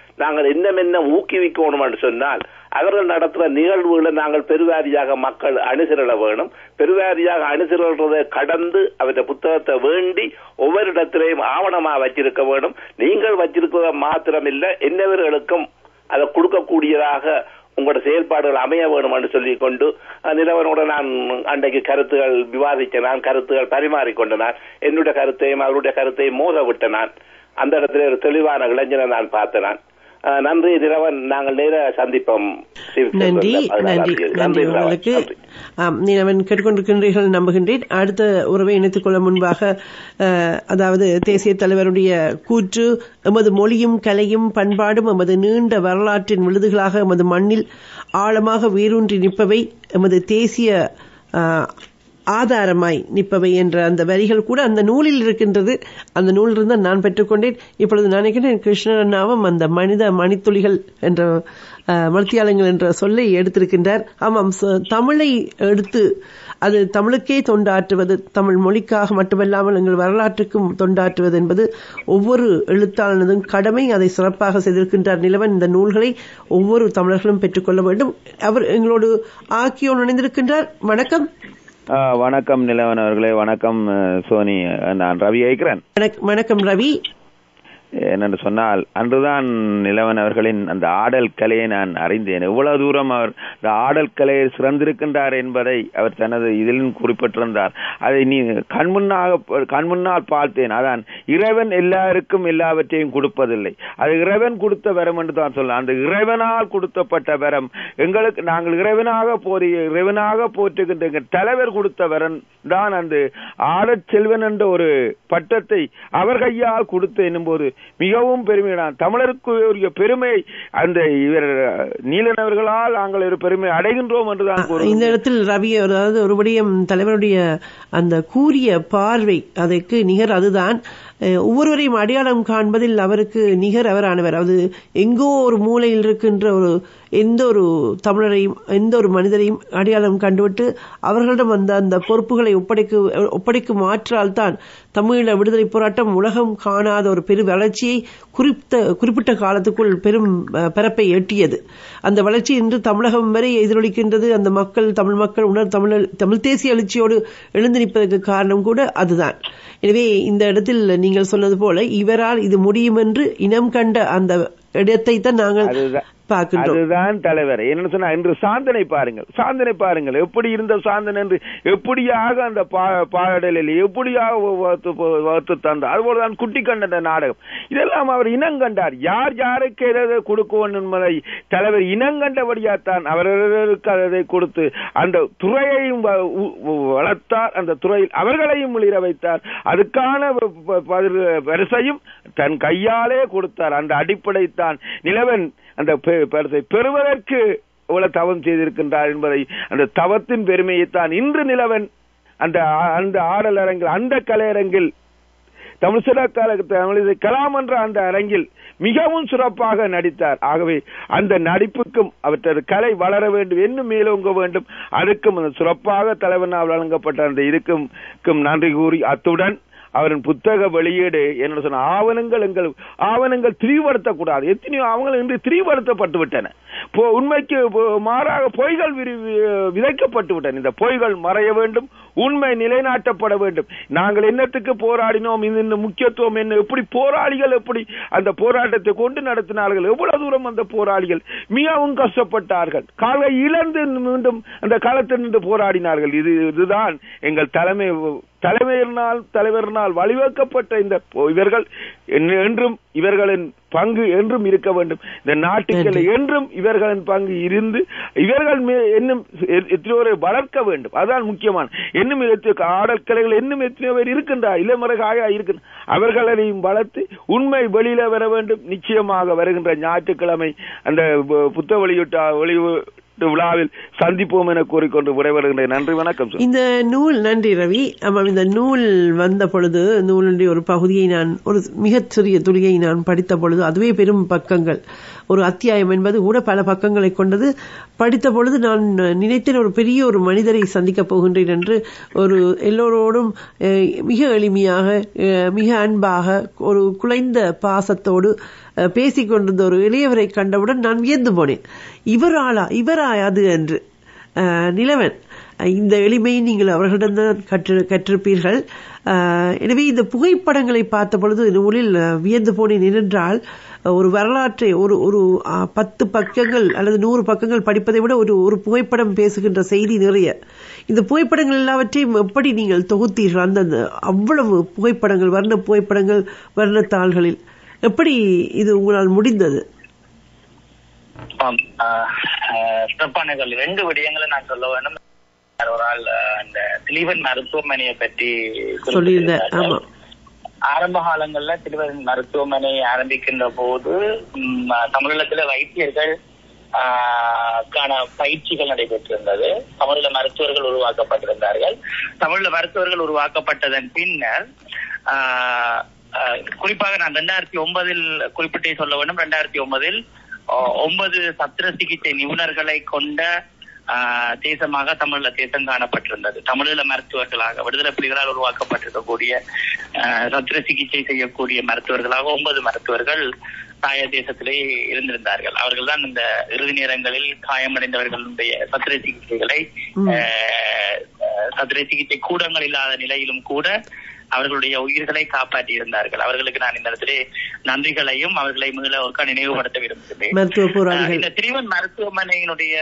நாங்கள் இன்னும் என்ன ஊக்குவிக்கணும் என்று சொன்னால் அவர்கள் நடத்துகிற நிகழ்வுகளை நாங்கள் பெருவாரியாக மக்கள் அணுகிரள வேணும் பெருவாரியாக அணுகிரதை கடந்து அவற்றை புத்தகத்தை வேண்டி ஒவ்வொரு இடத்திலையும் ஆவணமா வச்சிருக்க வேணும் நீங்கள் வச்சிருக்க மாத்திரம் இல்ல என்னவர்களுக்கும் அதை கொடுக்கக்கூடியதாக உங்களோட செயல்பாடுகள் அமைய வேணும் என்று சொல்லிக் கொண்டு அஹ், நிலவனோட நான் அன்றைக்கு கருத்துகள் விவாதிக்க நான் கருத்துகள் பரிமாறிக்கொண்ட நான் என்னுடைய கருத்தையும் அவருடைய கருத்தையும் மோத விட்ட நான் அந்த இடத்துல ஒரு தெளிவான இளைஞனை நான் பார்த்தேன் நான் அஹ், நன்றி நிலவன் நாங்கள் நேர சந்திப்போம் சிவ- நன்றி பதினாலாம் நன்றி தேதி. நன்றி நிலவன். உங்களுக்கு ஆம், நீலவன் கேட்டுக்கொண்டிருக்கின்றீர்கள் நம்புகின்றேன் அடுத்த உறவை இணைத்துக் கொள்ள முன்பாக அஹ், அதாவது தேசிய தலைவருடைய கூற்று எமது மொழியும் கலையும் பண்பாடும் எமது நீண்ட வரலாற்றின் விழுதுகளாக எமது மண்ணில் ஆழமாக வேரூன்றி நிற்பவை எமது தேசிய அஹ், ஆதாரமாய் நிற்பவை என்ற அந்த வரிகள் கூட அந்த நூலில் இருக்கின்றது அந்த நூலிலிருந்து நான் பெற்றுக்கொண்டேன் இப்பொழுது நான் நினைக்கிறேன் கிருஷ்ணனாவும் அந்த மனித மணித்துளிகள் என்ற அஹ், மலத்தியாளங்கள் என்ற சொல்லை எடுத்திருக்கின்றார் ஆமாம் ச- தமிழை எடுத்து அது தமிழுக்கே தொண்டாற்றுவது தமிழ் மொழிக்காக மட்டுமல்லாமல் எங்கள் வரலாற்றுக்கும் தொண்டாற்றுவது என்பது ஒவ்வொரு எழுத்தாளனதும் கடமை அதை சிறப்பாக செய்திருக்கின்றார் நிலவன் இந்த நூல்களை ஒவ்வொரு தமிழர்களும் பெற்றுக்கொள்ள வேண்டும் அவர் எங்களோடு ஆக்கியோன் இணைந்திருக்கின்றார் வணக்கம் ஆ, வணக்கம் நிலவன் அவர்களே வணக்கம் அஹ், சோனி நான் ரவி ஐக்கிறேன் வணக்- வணக்கம் ரவி என்னென்று சொன்னால் அன்றுதான் நிலவன் அவர்களின் அந்த ஆடல் கலையை நான் அறிந்தேன் எவ்வளவு தூரம் அவர் இந்த ஆடல் கலையில் சிறந்திருக்கின்றார் என்பதை அவர் தனது இதிலும் குறிப்பிட்டிருந்தார் அதை நீ கண்முன்னாக கண்முன்னால் பார்த்தேன் அதான் இறைவன் எல்லாருக்கும் எல்லாவற்றையும் கொடுப்பதில்லை அது இறைவன் கொடுத்த வரம் என்று தான் சொல்லலாம் அந்த இறைவனால் கொடுத்தப்பட்ட வரம் எங்களுக்கு நாங்கள் இறைவனாக போதி இறைவனாக போற்றுகின்ற எங்கள் தலைவர் கொடுத்த வரம் தான் அந்த ஆடற் செல்வன் என்ற ஒரு பட்டத்தை அவர் கையால் கொடுத்து என்னும்போது மிகவும் பெருமையான தமிழருக்கு உரிய பெருமை அந்த இவர் நீலனவர்களால் நாங்கள் ஒரு பெருமை அடைகின்றோம் என்று தான் கூறுகிறோம் இந்த இடத்தில் ரவி அதாவது ஒருபடியும் தலைவருடைய அந்த கூறிய பார்வை அதற்கு நிகர் அதுதான் அஹ், ஒவ்வொருவரையும் அடையாளம் காண்பதில் அவருக்கு நிகர் அவரானவர் அது எங்கோ ஒரு மூலையில் இருக்கின்ற ஒரு எந்த ஒரு தமிழரையும் எந்த ஒரு மனிதரையும் அடையாளம் கண்டுவிட்டு அவர்களிடம் அந்த அந்த பொறுப்புகளை ஒப்படைக்கு ஒப்படைக்கும் ஆற்றால் தான் தமிழீழ விடுதலை போராட்டம் உலகம் காணாத ஒரு பெரு வளர்ச்சியை குறித்த குறிப்பிட்ட காலத்துக்குள் பெரும் அஹ், பரப்பை எட்டியது அந்த வளர்ச்சி இன்று தமிழகம் வரை எதிரொலிக்கின்றது அந்த மக்கள் தமிழ் மக்கள் உணர் தமிழ் தமிழ் தேசிய எழுச்சியோடு எழுந்து நிற்பதற்கு காரணம் கூட அதுதான் எனவே இந்த இடத்தில் நீங்கள் சொன்னது போல இவரால் இது முடியும் என்று இனம் கண்ட அந்த இடத்தை தான் நாங்கள் அதுதான் பார்க்கின்றோம் அதுதான் தலைவர் என்னன்னு சொன்னா இன்று சாந்தனை பாருங்கள் சாந்தனை பாருங்கள் எப்படி இருந்த சாந்தனை என்று எப்படியாக அந்த பா- பாடலில் எப்படியாக வகுத்து வகுத்து தந்தார் அதுபோலதான் குட்டி கண்ட நாடகம் இதெல்லாம் அவர் இனங்கண்டார் யார் யாருக்கு எதை கொடுக்குவோம் என்பதை தலைவர் இனங்கண்டபடியாத்தான் அவர்களுக்கு அதை கொடுத்து அந்த துறையையும் வ- உ- உ- வளர்த்தார் அந்த துறையில் அவர்களையும் ஒளிர வைத்தார் அதுக்கான ப- ப- பதில் வரிசையும் தன் கையாலே கொடுத்தார் அந்த அடிப்படை தான் நிலவன் அந்த பெ- பரிசை பெறுவதற்கு எவ்வளவு தவம் செய்திருக்கின்றார் என்பதை அந்த தவத்தின் பெருமையைத்தான் இன்று நிலவன் அந்த ஆ- அந்த ஆடல் அரங்கில் அந்த கலையரங்கில் தமிழ் சிறக்கால தமிழிசை கலாம் என்ற அந்த அரங்கில் மிகவும் சிறப்பாக நடித்தார் ஆகவே அந்த நடிப்புக்கும் அவற்றது கலை வளர வேண்டும் இன்னும் மேலோங்க வேண்டும் அதுக்கும் அந்த சிறப்பாக தலைவனால் வழங்கப்பட்ட அந்த இதுக்கும் க்கும் நன்றி கூறி அத்துடன் அவரின் புத்தக வெளியீடு என்ன சொன்ன ஆவணங்கள் எங்கள் ஆவணங்கள் திரிவுபடுத்தக்கூடாது எத்தனையோ அவங்கள் இன்று திரிவுபடுத்தப்பட்டு விட்டன போ உண்மைக்கு போ- மாறாக பொய்கள் விரி- வி- விதைக்கப்பட்டு விட்டன இந்த பொய்கள் மறைய வேண்டும் உண்மை நிலைநாட்டப்பட வேண்டும் நாங்கள் என்னத்துக்கு போராடினோம் இது இந்த முக்கியத்துவம் என்ன எப்படி போராளிகள் எப்படி அந்த போராட்டத்தை கொண்டு நடத்தினார்கள் எவ்வளவு தூரம் அந்த போராளிகள் மிகவும் கஷ்டப்பட்டார்கள் காலை இழந்து மீண்டும் அந்த களத்தில் நின்று போராடினார்கள் இது இதுதான் எங்கள் தலைமை தலைமையினால் தலைவரினால் வழிவகுக்கப்பட்ட இந்த போ- இவர்கள் என்ன- என்றும் இவர்களின் பங்கு என்றும் இருக்க வேண்டும் இந்த நாட்டுக்கள் என்றும் இவர்களின் பங்கு இருந்து இவர்கள் மே- இன்னும் எ- எத்தனையோ பேரை வளர்க்க வேண்டும் அதான் முக்கியமான இன்னும் எத்தனையோ ஆடல் கலைகள் இன்னும் எத்தனையோ பேர் இருக்கின்றார் இளமரகாக இருக்கின்ற அவர்களையும் வளர்த்து உண்மை வெளியில வர வேண்டும் நிச்சயமாக வருகின்ற ஞாயிற்றுக்கிழமை அந்த பு- புத்த வெளியிட்ட வெளியிட்டு விழாவில் சந்திப்போம் என கூறிக்கொண்டு விடைபெறுகின்றேன் நன்றி வணக்கம் சார். இந்த நூல் நன்றி ரவி ஆமாம் இந்த நூல் வந்த பொழுது நூலுடைய ஒரு பகுதியை நான் ஒரு மிகச் சிறிய துளியை நான் படித்த பொழுது அதுவே பெரும் பக்கங்கள் ஒரு அத்தியாயம் என்பது கூட பல பக்கங்களை கொண்டது படித்த பொழுது நான் நினைத்தேன் ஒரு பெரிய ஒரு மனிதரை சந்திக்கப் போகின்றேன் என்று ஒரு எல்லோரோடும் அஹ், மிக எளிமையாக அஹ், மிக அன்பாக ஒரு குலைந்த பாசத்தோடு அஹ், பேசிக் கொண்டிருந்த ஒரு இளையவரை கண்டவுடன் நான் வியந்து போனேன் இவர் ஆளா இவரா அது என்று அஹ், நிலவன் அஹ், இந்த எளிமையை நீங்கள் அவர்களிடம்தான் கற்று கற்றிருப்பீர்கள் அஹ், எனவே இந்த புகைப்படங்களை பார்த்த பொழுது நூலில் அஹ், வியந்து போனேன் ஏனென்றால் அஹ், ஒரு வரலாற்றை ஒரு ஒரு அஹ், பத்து பக்கங்கள் அல்லது நூறு பக்கங்கள் படிப்பதை விட ஒரு ஒரு புகைப்படம் பேசுகின்ற செய்தி நிறைய இந்த புகைப்படங்கள் எல்லாவற்றையும் எப்படி நீங்கள் தொகுத்தீர்கள் அந்தந்த அவ்வளவு புகைப்படங்கள் வர்ண புகைப்படங்கள் வர்ணத்தாள்களில் எப்படி இது உங்களால் முடிந்தது ஆம், ஆஹ், ஆஹ், சிறப்பானகள் ரெண்டு விடயங்களை நான் சொல்ல வேண்டும் ஒரு ஆள் ஆஹ், அந்த திலீவன் மருத்துவமனையை பற்றி சொல்லியிருந்தேன் ஆமா ஆரம்ப காலங்கள்ல திருவன் மருத்துவமனை ஆரம்பிக்கின்ற போது ம், தமிழகத்துல வைத்தியர்கள் ஆஹ், க்கான பயிற்சிகள் நடைபெற்றிருந்தது தமிழ்ல மருத்துவர்கள் உருவாக்கப்பட்டிருந்தார்கள் தமிழ்ல மருத்துவர்கள் உருவாக்கப்பட்டதன் பின்னர் ஆஹ், ஆஹ், குறிப்பாக நான் ரெண்டாயிரத்தி ஒன்பதில் குறிப்பிட்டே சொல்ல வேண்டும் ரெண்டாயிரத்தி ஒன்பதில் ஒன்பது சத்திர சிகிச்சை நிபுணர்களை கொண்ட ஆஹ், தேசமாக தமிழ்ல தேசம் காணப்பட்டிருந்தது தமிழீழ மருத்துவர்களாக விடுதலை புலிகளால் உருவாக்கப்பட்டிருக்கக்கூடிய ஆஹ், சத்திர சிகிச்சை செய்யக்கூடிய மருத்துவர்களாக ஒன்பது மருத்துவர்கள் தாய தேசத்திலே இருந்திருந்தார்கள் அவர்கள் தான் இந்த இறுதி நேரங்களில் காயமடைந்தவர்களுடைய சத்திர சிகிச்சைகளை ஆஹ், சத்திர சிகிச்சை கூடங்கள் இல்லாத நிலையிலும் கூட அவர்களுடைய உயிர்களை காப்பாற்றி இருந்தார்கள் அவர்களுக்கு நான் இந்த இடத்திலே நன்றிகளையும் அவர்களை மீள ஒருக்கா நினைவுபடுத்த விரும்புகிறேன் மருத்துவ ஆஹ் போராளிகள் இந்த திரிவன் மருத்துவமனையினுடைய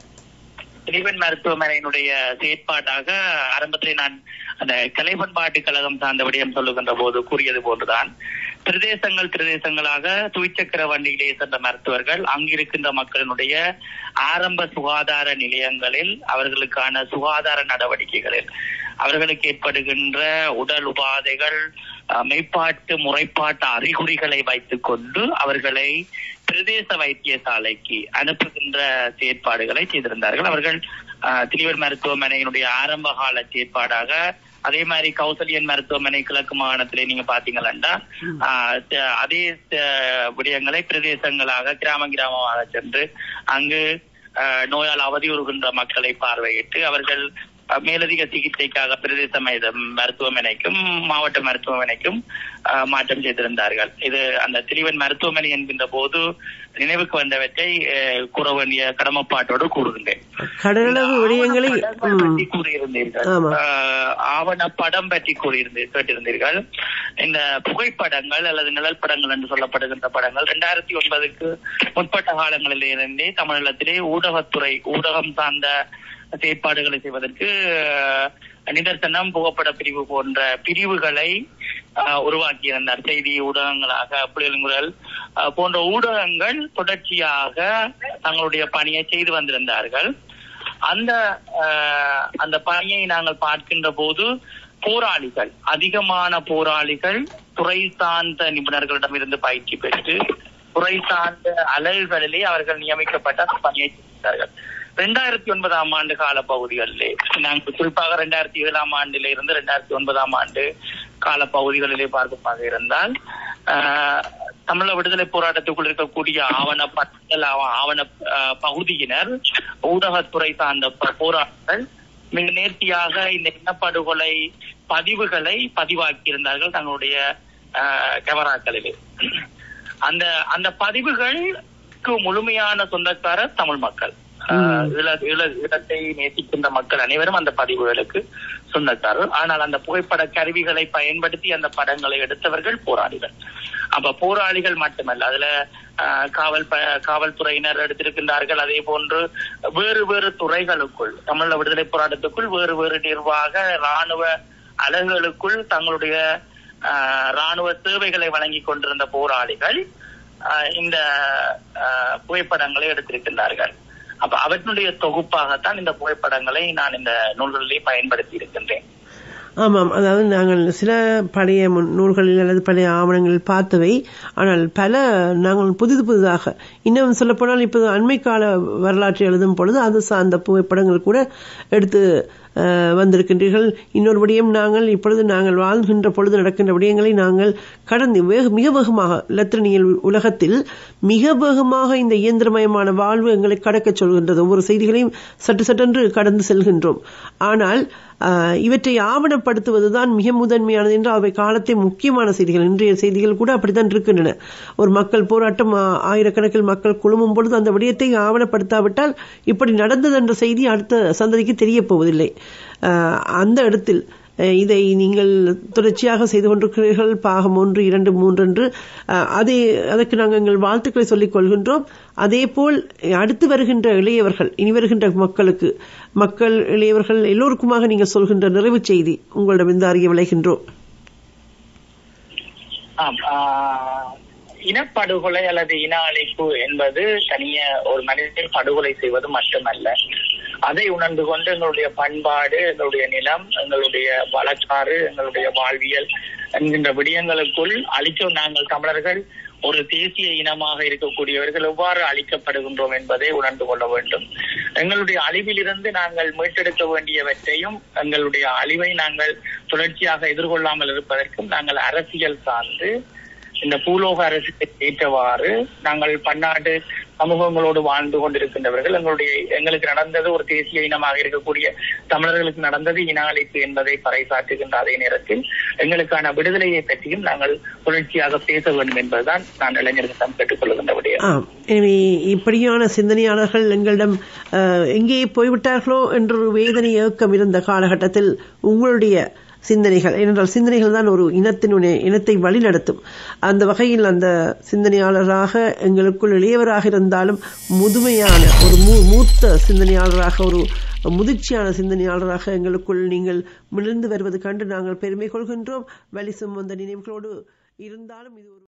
திரிவன் மருத்துவமனையினுடைய செயற்பாட்டாக ஆரம்பத்திலே நான் அந்த கலை பண்பாட்டு கழகம் சார்ந்த விடயம் சொல்லுகின்ற போது கூறியது போன்றுதான் பிரதேசங்கள் பிரதேசங்களாக துவிச்சக்கர வண்டியிலே சென்ற மருத்துவர்கள் அங்கிருக்கின்ற மக்களினுடைய ஆரம்ப சுகாதார நிலையங்களில் அவர்களுக்கான சுகாதார நடவடிக்கைகளில் அவர்களுக்கு ஏற்படுகின்ற உடல் உபாதைகள் அஹ், மெய்ப்பாட்டு முறைப்பாட்டு அறிகுறிகளை வைத்துக் கொண்டு அவர்களை பிரதேச வைத்தியசாலைக்கு அனுப்புகின்ற செயற்பாடுகளை செய்திருந்தார்கள் அவர்கள் அஹ், திரிவர் மருத்துவமனையினுடைய ஆரம்ப கால செயற்பாடாக அதே மாதிரி கௌசல்யன் மருத்துவமனை கிழக்கு மாகாணத்திலே நீங்க பாத்தீங்கன்னா ஆஹ், த- அதே த- விடயங்களை பிரதேசங்களாக கிராம கிராமமாக சென்று அங்கு ஆஹ், நோயால் அவதியுறுகின்ற மக்களை பார்வையிட்டு அவர்கள் அஹ், மேலதிக சிகிச்சைக்காக பிரதேச மைத- மருத்துவமனைக்கும் மாவட்ட மருத்துவமனைக்கும் ஆஹ், மாற்றம் செய்திருந்தார்கள் இது அந்த திரிவன் மருத்துவமனை என்கின்ற போது நினைவுக்கு வந்தவற்றை ஆஹ், கூற வேண்டிய கடமைப்பாட்டோடு கூறுகின்றேன் கடலளவு விடயங்களை ம், பற்றி கூறியிருந்தீர்கள் ஆமா. ஆஹ், ஆவணப்படம் பற்றி கூறியிருந்து கேட்டிருந்தீர்கள் இந்த புகைப்படங்கள் அல்லது நிழல் படங்கள் என்று சொல்லப்படுகின்ற படங்கள் இரண்டாயிரத்தி ஒன்பதுக்கு முற்பட்ட காலங்களில் இருந்தே தமிழகத்திலே ஊடகத்துறை ஊடகம் சார்ந்த செயற்பாடுகளை செய்வதற்கு ஆஹ், நிதர்சனம் புகைப்பட பிரிவு போன்ற பிரிவுகளை ஆஹ், உருவாக்கியிருந்தார் செய்தி ஊடகங்களாக புலிகுரல் ஆஹ், போன்ற ஊடகங்கள் தொடர்ச்சியாக தங்களுடைய பணியை செய்து வந்திருந்தார்கள் அந்த ஆஹ், அந்த பணியை நாங்கள் பார்க்கின்ற போது போராளிகள் அதிகமான போராளிகள் துறை சார்ந்த நிபுணர்களிடமிருந்து பயிற்சி பெற்று துறை சார்ந்த அலகுகளிலே அவர்கள் நியமிக்கப்பட்ட அந்த பணியை செய்தார்கள் ரெண்டாயிரத்தி ஒன்பதாம் ஆண்டு கால பகுதிகளிலே நாங்கள் குறிப்பாக ரெண்டாயிரத்தி ஏழாம் ஆண்டில இருந்து ரெண்டாயிரத்தி ஒன்பதாம் ஆண்டு கால பகுதிகளிலே பார்ப்பதாக இருந்தால் ஆஹ், தமிழ விடுதலை போராட்டத்துக்குள் இருக்கக்கூடிய ஆவண பட்டியல் ஆவ- ஆவண ஆஹ், பகுதியினர் ஊடகத்துறை சார்ந்த ப- போராட்டங்கள் மிக நேர்த்தியாக இந்த இனப்படுகொலை பதிவுகளை பதிவாக்கி இருந்தார்கள் தங்களுடைய ஆஹ், கேமராக்களிலே அந்த அந்த பதிவுகளுக்கு முழுமையான சொந்தக்காரர் தமிழ் மக்கள் ஆஹ், ஈழ- ஈழ- ஈழத்தை நேசிக்கின்ற மக்கள் அனைவரும் அந்த பதிவுகளுக்கு சொந்தக்காரர் ஆனால் அந்த புகைப்பட கருவிகளை பயன்படுத்தி அந்த படங்களை எடுத்தவர்கள் போராளிகள் அப்ப போராளிகள் மட்டுமல்ல அதுல ஆஹ், காவல் ப- காவல்துறையினர் எடுத்திருக்கின்றார்கள் அதே போன்று வேறு வேறு துறைகளுக்குள் தமிழ விடுதலை போராட்டத்துக்குள் வேறு வேறு நிர்வாக ராணுவ அலகுகளுக்குள் தங்களுடைய ஆஹ், ராணுவ சேவைகளை வழங்கி கொண்டிருந்த போராளிகள் ஆஹ், இந்த ஆஹ், புகைப்படங்களை எடுத்திருக்கின்றார்கள் அப்ப அவற்றினுடைய தொகுப்பாகத்தான் இந்த புகைப்படங்களை நான் இந்த நூல்களிலே பயன்படுத்தி இருக்கின்றேன் ஆமாம் அதாவது நாங்கள் சில பழைய முன் நூல்களில் அல்லது பழைய ஆவணங்களில் பார்த்தவை ஆனால் பல நாங்கள் புதிது புதிதாக இன்னும் சொல்லப்போனால் இப்போது அண்மை கால வரலாற்றை எழுதும் பொழுது அது சார்ந்த புகைப்படங்கள் கூட எடுத்து அஹ், வந்திருக்கின்றீர்கள் இன்னொரு விடயம் நாங்கள் இப்பொழுது நாங்கள் வாழ்கின்ற பொழுது நடக்கின்ற விடயங்களை நாங்கள் கடந்து வேக மிக வேகமாக இலத்திரனியல் உலகத்தில் மிக வேகமாக இந்த இயந்திரமயமான வாழ்வு எங்களை கடக்கச் சொல்கின்றது ஒவ்வொரு செய்திகளையும் சட்டு சட்டென்று கடந்து செல்கின்றோம் ஆனால் ஆஹ், இவற்றை ஆவணப்படுத்துவதுதான் மிக முதன்மையானது என்று அவை காலத்தை முக்கியமான செய்திகள் இன்றைய செய்திகள் கூட அப்படித்தான் இருக்கின்றன ஒரு மக்கள் போராட்டம் ஆ- ஆயிரக்கணக்கில் மக்கள் குழுமும் பொழுது அந்த விடயத்தை ஆவணப்படுத்தாவிட்டால் இப்படி நடந்தது என்ற செய்தி அடுத்த சந்ததிக்கு தெரிய போவதில்லை ஆஹ், அந்த இடத்தில் அஹ், இதை நீங்கள் தொடர்ச்சியாக செய்து கொண்டிருக்கிறீர்கள் பாகம் ஒன்று இரண்டு மூன்று என்று அஹ், அதை அதற்கு நாங்கள் எங்கள் வாழ்த்துக்களை சொல்லிக் கொள்கின்றோம் அதே போல் அடுத்து வருகின்ற இளையவர்கள் இனி வருகின்ற மக்களுக்கு மக்கள் இளையவர்கள் எல்லோருக்குமாக நீங்கள் சொல்கின்ற நிறைவு செய்தி உங்களிடமிருந்து அறிய விளைகின்றோம் ஆம் ஆஹ், இனப்படுகொலை அல்லது இன அழிப்பு என்பது தனிய ஒரு மனிதன் படுகொலை செய்வது மட்டுமல்ல அதை உணர்ந்து கொண்டு எங்களுடைய பண்பாடு எங்களுடைய நிலம் எங்களுடைய வழக்காறு எங்களுடைய வாழ்வியல் என்கின்ற விடயங்களுக்குள் அழிக்க நாங்கள் தமிழர்கள் ஒரு தேசிய இனமாக இருக்கக்கூடியவர்கள் எவ்வாறு அழிக்கப்படுகின்றோம் என்பதை உணர்ந்து கொள்ள வேண்டும் எங்களுடைய அழிவிலிருந்து நாங்கள் மீட்டெடுக்க வேண்டியவற்றையும் எங்களுடைய அழிவை நாங்கள் தொடர்ச்சியாக எதிர்கொள்ளாமல் இருப்பதற்கும் நாங்கள் அரசியல் சார்ந்து இந்த பூலோக அரசுக்கு ஏற்றவாறு நாங்கள் பன்னாட்டு சமூகங்களோடு வாழ்ந்து கொண்டிருக்கின்றவர்கள் எங்களுடைய எங்களுக்கு நடந்தது ஒரு தேசிய இனமாக இருக்கக்கூடிய தமிழர்களுக்கு நடந்தது இன அழிப்பு என்பதை பறைசாற்றுகின்ற அதே நேரத்தில் எங்களுக்கான விடுதலையை பற்றியும் நாங்கள் தொடர்ச்சியாக பேச வேண்டும் என்பதுதான் நான் இளைஞர்களிடம் கேட்டுக்கொள்கின்ற விடயம் ஆம் எனவே இப்படியான சிந்தனையாளர்கள் எங்களிடம் அஹ், எங்கே போய்விட்டார்களோ என்ற ஒரு வேதனை ஏக்கம் இருந்த காலகட்டத்தில் உங்களுடைய சிந்தனைகள் ஏனென்றால் சிந்தனைகள் தான் ஒரு இனத்தினுடைய இனத்தை வழிநடத்தும் அந்த வகையில் அந்த சிந்தனையாளராக எங்களுக்குள் இளையவராக இருந்தாலும் முதுமையான ஒரு மூ- மூத்த சிந்தனையாளராக ஒரு முதிர்ச்சியான சிந்தனையாளராக எங்களுக்குள் நீங்கள் மிளிர்ந்து வருவது கண்டு நாங்கள் பெருமை கொள்கின்றோம் வலி சுமந்த நினைவுகளோடு இருந்தாலும் இது ஒரு